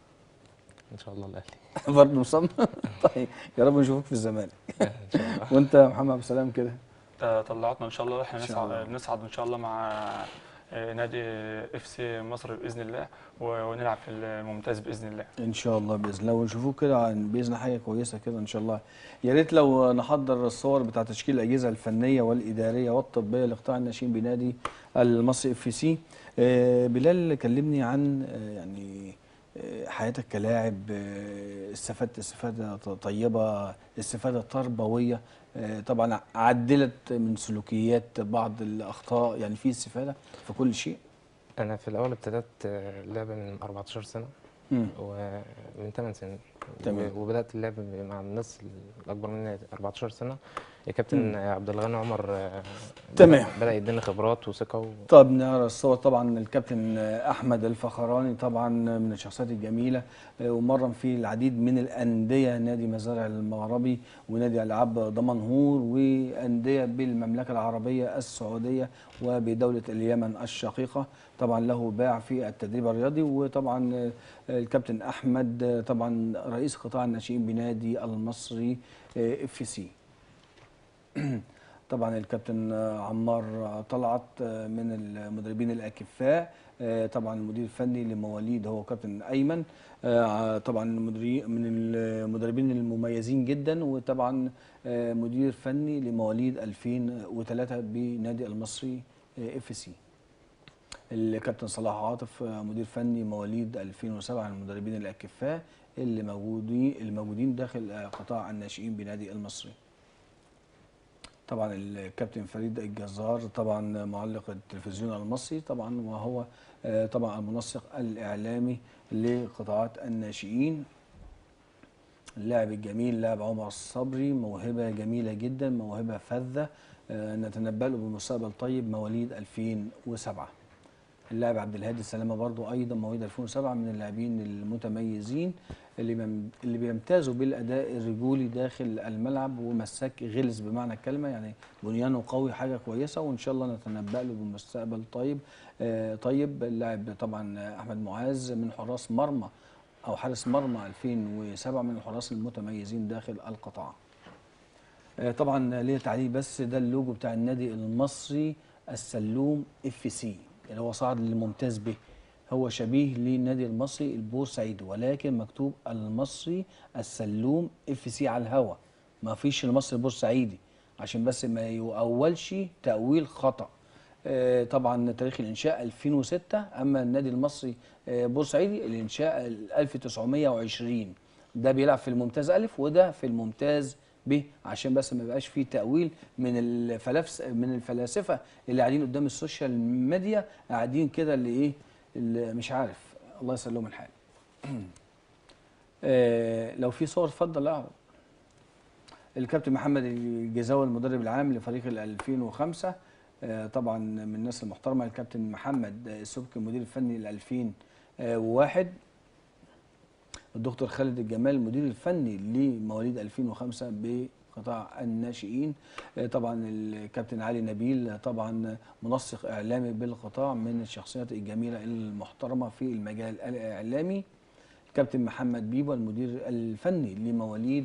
ان شاء الله الاهلي برضه مصمم طيب يا رب نشوفك في الزمالك ان شاء الله وانت وانت يا محمد عبد السلام كده ت- طلعتنا ان شاء الله احنا إن شاء نسعد الله. نسعد ان شاء الله مع آه، نادي اف سي مصر باذن الله و- ونلعب في الممتاز باذن الله ان شاء الله باذن الله ونشوفوه كده عن- باذن الله حاجه كويسه كده ان شاء الله يا ريت لو نحضر الصور بتاع تشكيل الاجهزه الفنيه والاداريه والطبيه لقطاع الناشئين بنادي المصري اف سي بلال كلمني عن آه، يعني آه، حياتك كلاعب آه، استفدت استفاده ط- طيبه استفاده تربويه آه، طبعا عدلت من سلوكيات بعض الاخطاء يعني في استفاده في كل شيء انا في الاول ابتدأت آه، اللعبه من 14 سنه مم. ومن 8 سنين تمام. و- وبدات اللعب مع الناس الاكبر مني 14 سنه الكابتن مم. عبد الغني عمر آه، تمام. بدأ- بدا يديني خبرات وثقه و... طب نرى الصور طبعا الكابتن احمد الفخراني طبعا من الشخصيات الجميله آه، ومرن في العديد من الانديه نادي مزارع المغربي ونادي العاب دمنهور وانديه بالمملكه العربيه السعوديه وبدوله اليمن الشقيقه طبعا له باع في التدريب الرياضي وطبعا آه، الكابتن احمد آه، طبعا رئيس قطاع الناشئين بنادي المصري اف سي طبعا الكابتن عمار طلعت من المدربين الاكفاء طبعا المدير الفني لمواليد هو كابتن ايمن طبعا مدري- من المدربين المميزين جدا وطبعا مدير فني لمواليد 2003 بنادي المصري اف سي الكابتن صلاح عاطف مدير فني مواليد 2007 من المدربين الاكفاء اللي موجودين اللي موجودين داخل قطاع الناشئين بنادي المصري طبعا الكابتن فريد الجزار طبعا معلق التلفزيون المصري طبعا وهو آه، طبعا المنسق الاعلامي لقطاعات الناشئين اللاعب الجميل لاعب عمر الصبري موهبه جميله جدا موهبه فذه آه، نتنبأ له بمستقبل طيب مواليد 2007 اللاعب عبد الهادي سلامه برضو ايضا مواليد 2007 من اللاعبين المتميزين اللي مم- اللي بيمتازوا بالاداء الرجولي داخل الملعب ومساك غلس بمعنى الكلمه يعني بنيانه قوي حاجه كويسه وان شاء الله نتنبأ له بمستقبل طيب آه طيب اللاعب طبعا احمد معاذ من حراس مرمى او حارس مرمى 2007 من الحراس المتميزين داخل القطاع آه، طبعا ليه تعليق بس ده اللوجو بتاع النادي المصري السلوم اف سي اللي هو صعد للممتاز به هو شبيه للنادي المصري البورسعيدي ولكن مكتوب المصري السلوم اف سي على الهوا ما فيش المصري البورسعيدي عشان بس ما يؤولش تأويل خطأ آه، طبعا تاريخ الانشاء 2006 اما النادي المصري آه، بورسعيدي الانشاء 1920 ده بيلعب في الممتاز الف وده في الممتاز ب عشان بس ما يبقاش فيه تأويل من الفلافس من الفلاسفه اللي قاعدين قدام السوشيال ميديا قاعدين كده اللي ايه اللي مش عارف الله يسلمهم الحال آه، لو في صور اتفضل اعرض الكابتن محمد الجزاوي المدرب العام لفريق ال 2005 آه، طبعا من الناس المحترمه الكابتن محمد السبكي المدير الفني ل 2001 الدكتور خالد الجمال المدير الفني لمواليد 2005 بقطاع الناشئين آه، طبعا الكابتن علي نبيل طبعا منسق اعلامي بالقطاع من الشخصيات الجميله المحترمه في المجال الاعلامي كابتن محمد بيبو المدير الفني لمواليد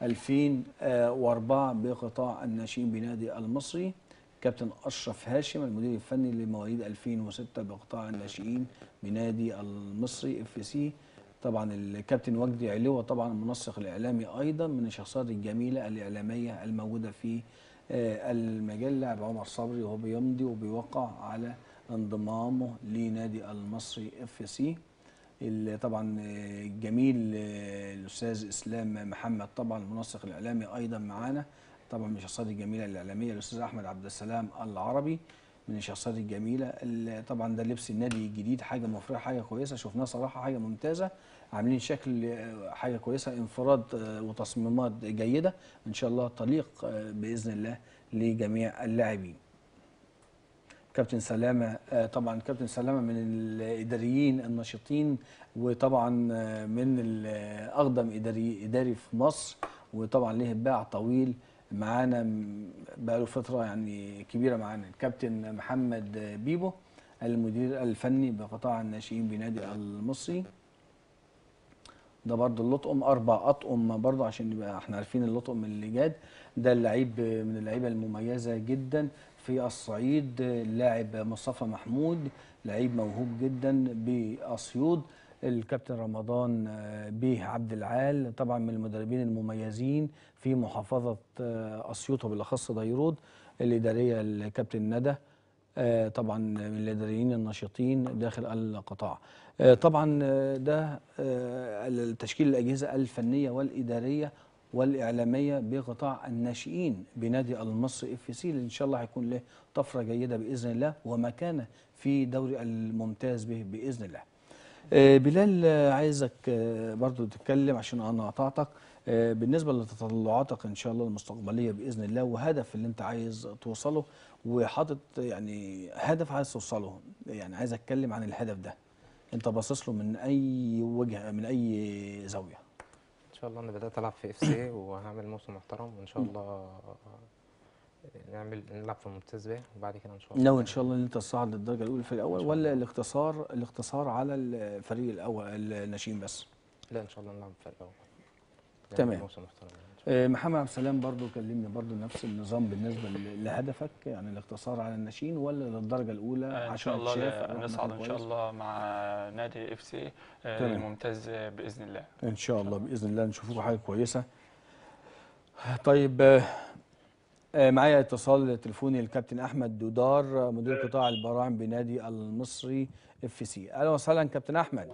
2004 بقطاع الناشئين بنادي المصري كابتن اشرف هاشم المدير الفني لمواليد 2006 بقطاع الناشئين بنادي المصري اف سي طبعا الكابتن وجدي علوة طبعا المنسق الاعلامي ايضا من الشخصيات الجميله الاعلاميه الموجوده في آه، المجال لاعب عمر صبري وهو بيمضي وبيوقع على انضمامه لنادي المصري اف سي اللي طبعا آه، الجميل آه، الاستاذ اسلام محمد طبعا المنسق الاعلامي ايضا معانا طبعا من الشخصيات الجميله الاعلاميه الاستاذ احمد عبد السلام العربي من الشخصيات الجميله اللي طبعا ده لبس النادي الجديد حاجه مفرحه حاجه كويسه شفناه صراحه حاجه ممتازه عاملين شكل آه، حاجه كويسه انفراد آه، وتصميمات جيده ان شاء الله تليق آه، باذن الله لجميع اللاعبين كابتن سلامه آه، طبعا كابتن سلامه من الاداريين النشيطين وطبعا آه، من ال- اقدم اداري اداري في مصر وطبعا ليه باع طويل معانا م- بقاله فتره يعني كبيره معانا الكابتن محمد بيبو المدير الفني بقطاع الناشئين بنادي المصري ده برضو اللطقم اربع اطقم برضو عشان نبقى احنا عارفين اللطقم اللي جاد ده اللعيب من اللعيبه المميزه جدا في الصعيد اللاعب مصطفى محمود لعيب موهوب جدا باسيوط الكابتن رمضان آه، بيه عبد العال طبعا من المدربين المميزين في محافظه آه، اسيوط وبالاخص ديرود الاداريه الكابتن ندى آه، طبعا من الاداريين النشيطين داخل القطاع آه، طبعا آه، ده آه، التشكيل الاجهزه الفنيه والاداريه والاعلاميه بقطاع الناشئين بنادي المصري اف سي اللي ان شاء الله هيكون له طفره جيده باذن الله ومكانه في دوري الممتاز به باذن الله. آه، بلال آه، عايزك آه، برضو تتكلم عشان انا قطعتك آه، بالنسبه لتطلعاتك ان شاء الله المستقبليه باذن الله وهدف اللي انت عايز توصله وحاطط يعني هدف عايز توصله يعني عايز اتكلم عن الهدف ده انت باصص له من اي وجهه من اي زاويه ان شاء الله انا بدات العب في اف سي وهعمل موسم محترم وان شاء مم. الله نعمل نلعب في الممتاز به وبعد كده ان شاء الله ناوي ان شاء الله ان انت تصعد للدرجه الاولى في الاول ولا الاختصار الاختصار على الفريق الاول الناشئين بس لا ان شاء الله نلعب في الاول نعمل تمام. موسم محترم آه، محمد عبد السلام برضو كلمني برضو نفس النظام بالنسبه ل- لهدفك يعني الاقتصار على الناشئين ولا للدرجه الاولى ان شاء عشان الله تشاف أروح نصعد مكان ان شاء كويس؟ الله مع نادي اف سي تمام. الممتاز باذن الله ان شاء الله باذن الله نشوفكم حاجه كويسه طيب آه، آه، معايا اتصال تليفوني الكابتن احمد دودار آه، مدير قطاع البراعم بنادي المصري اف سي اهلا وسهلا كابتن احمد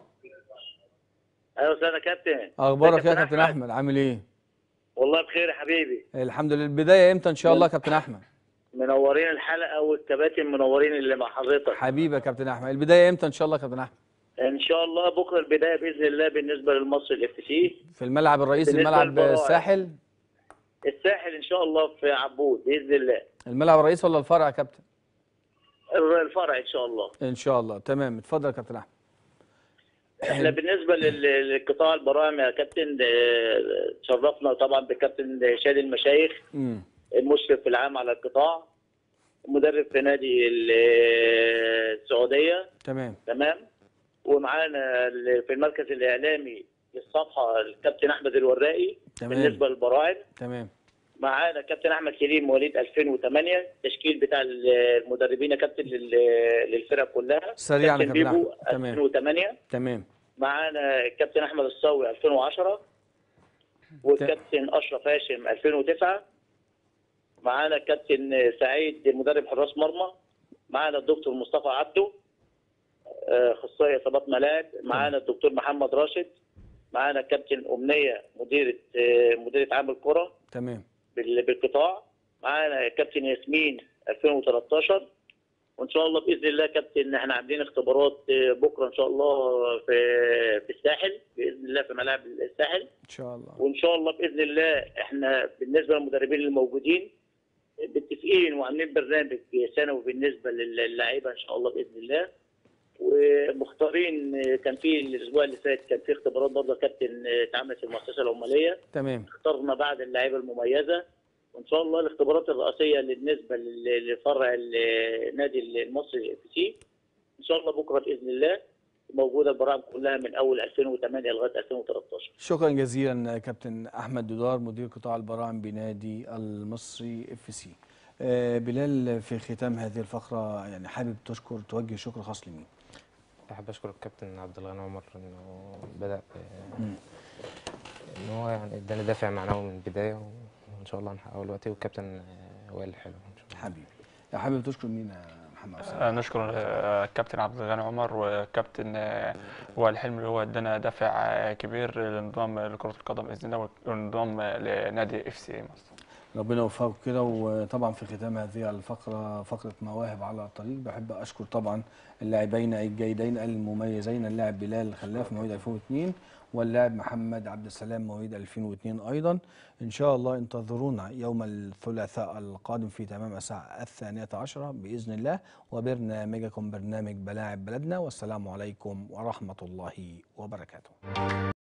ايوه استاذ يا كابتن اخبارك ازيك يا كابتن احمد عامل ايه والله بخير يا حبيبي الحمد لله البدايه امتى ان شاء الله يا كابتن احمد منورين الحلقه والكباتن منورين اللي مع حضرتك حبيبي يا كابتن احمد البدايه امتى ان شاء الله يا كابتن احمد ان شاء الله بكره البدايه باذن الله بالنسبه للمصري الاف سي في الملعب الرئيسي بالنسبة الملعب للبراعم. الساحل الساحل ان شاء الله في عبود باذن الله الملعب الرئيسي ولا الفرع يا كابتن الفرع ان شاء الله ان شاء الله تمام اتفضل يا كابتن احمد احنا بالنسبه لل- للقطاع البراعم يا كابتن آه، تشرفنا طبعا بكابتن شادي المشايخ امم المشرف العام على القطاع مدرب في نادي ال- السعوديه تمام تمام ومعانا ال- في المركز الاعلامي للصفحه الكابتن احمد الوراقي تمام. بالنسبه للبراعم تمام معانا كابتن احمد سليم مواليد 2008 التشكيل بتاع المدربين يا كابتن لل- للفرق كلها سريعا يا كابتن كابتن بيبو احمد تمام 2008 تمام معانا الكابتن احمد الصاوي 2010 والكابتن اشرف هاشم 2009 معانا الكابتن سعيد مدرب حراس مرمى معانا الدكتور مصطفى عبده آه، اخصائي اصابات ملاعب معانا الدكتور محمد راشد معانا الكابتن امنيه مديره آه، مديره عام الكره تمام بال- بالقطاع معانا كابتن ياسمين 2013 وان شاء الله باذن الله كابتن احنا عاملين اختبارات آه، بكره ان شاء الله في في الساحل باذن الله في ملاعب الساحل ان شاء الله وان شاء الله باذن الله احنا بالنسبه للمدربين الموجودين متفقين وعاملين برنامج سنوي بالنسبه للاعيبه ان شاء الله باذن الله ومختارين كان في الاسبوع اللي فات كان في اختبارات برضه يا كابتن اتعملت في المؤسسه العماليه تمام اخترنا بعض اللعيبه المميزه وان شاء الله الاختبارات الرئيسيه بالنسبه لل- لفرع النادي المصري اف سي ان شاء الله بكره باذن الله موجوده البراعم كلها من اول 2008 لغايه 2013 شكرا جزيلا كابتن احمد دودار مدير قطاع البراعم بنادي المصري اف سي آه، بلال في ختام هذه الفقره يعني حابب تشكر توجه شكر خاص لمين بحب اشكر الكابتن عبد الغني عمر انه بدا ب- مم. ان هو يعني اداني دافع معنوي من البدايه وان شاء الله هنحققه دلوقتي والكابتن آه، وائل حلو ان شاء الله حبيبي حابب تشكر مين يا محمد حسين آه، نشكر آه، الكابتن عبد الغني عمر وكابتن آه، وائل حلمي اللي هو ادانا دافع آه، كبير للانضمام لكرة القدم بإذن الله والانضمام لنادي اف سي مصر ربنا يوفقك كده وطبعا في ختام هذه الفقره فقره مواهب على الطريق بحب اشكر طبعا اللاعبين الجيدين المميزين اللاعب بلال خلاف مواليد 2002 واللاعب محمد عبد السلام مواليد 2002 ايضا ان شاء الله انتظرونا يوم الثلاثاء القادم في تمام الساعه الثانيه عشره باذن الله وبرنامجكم برنامج بلاعب بلدنا والسلام عليكم ورحمه الله وبركاته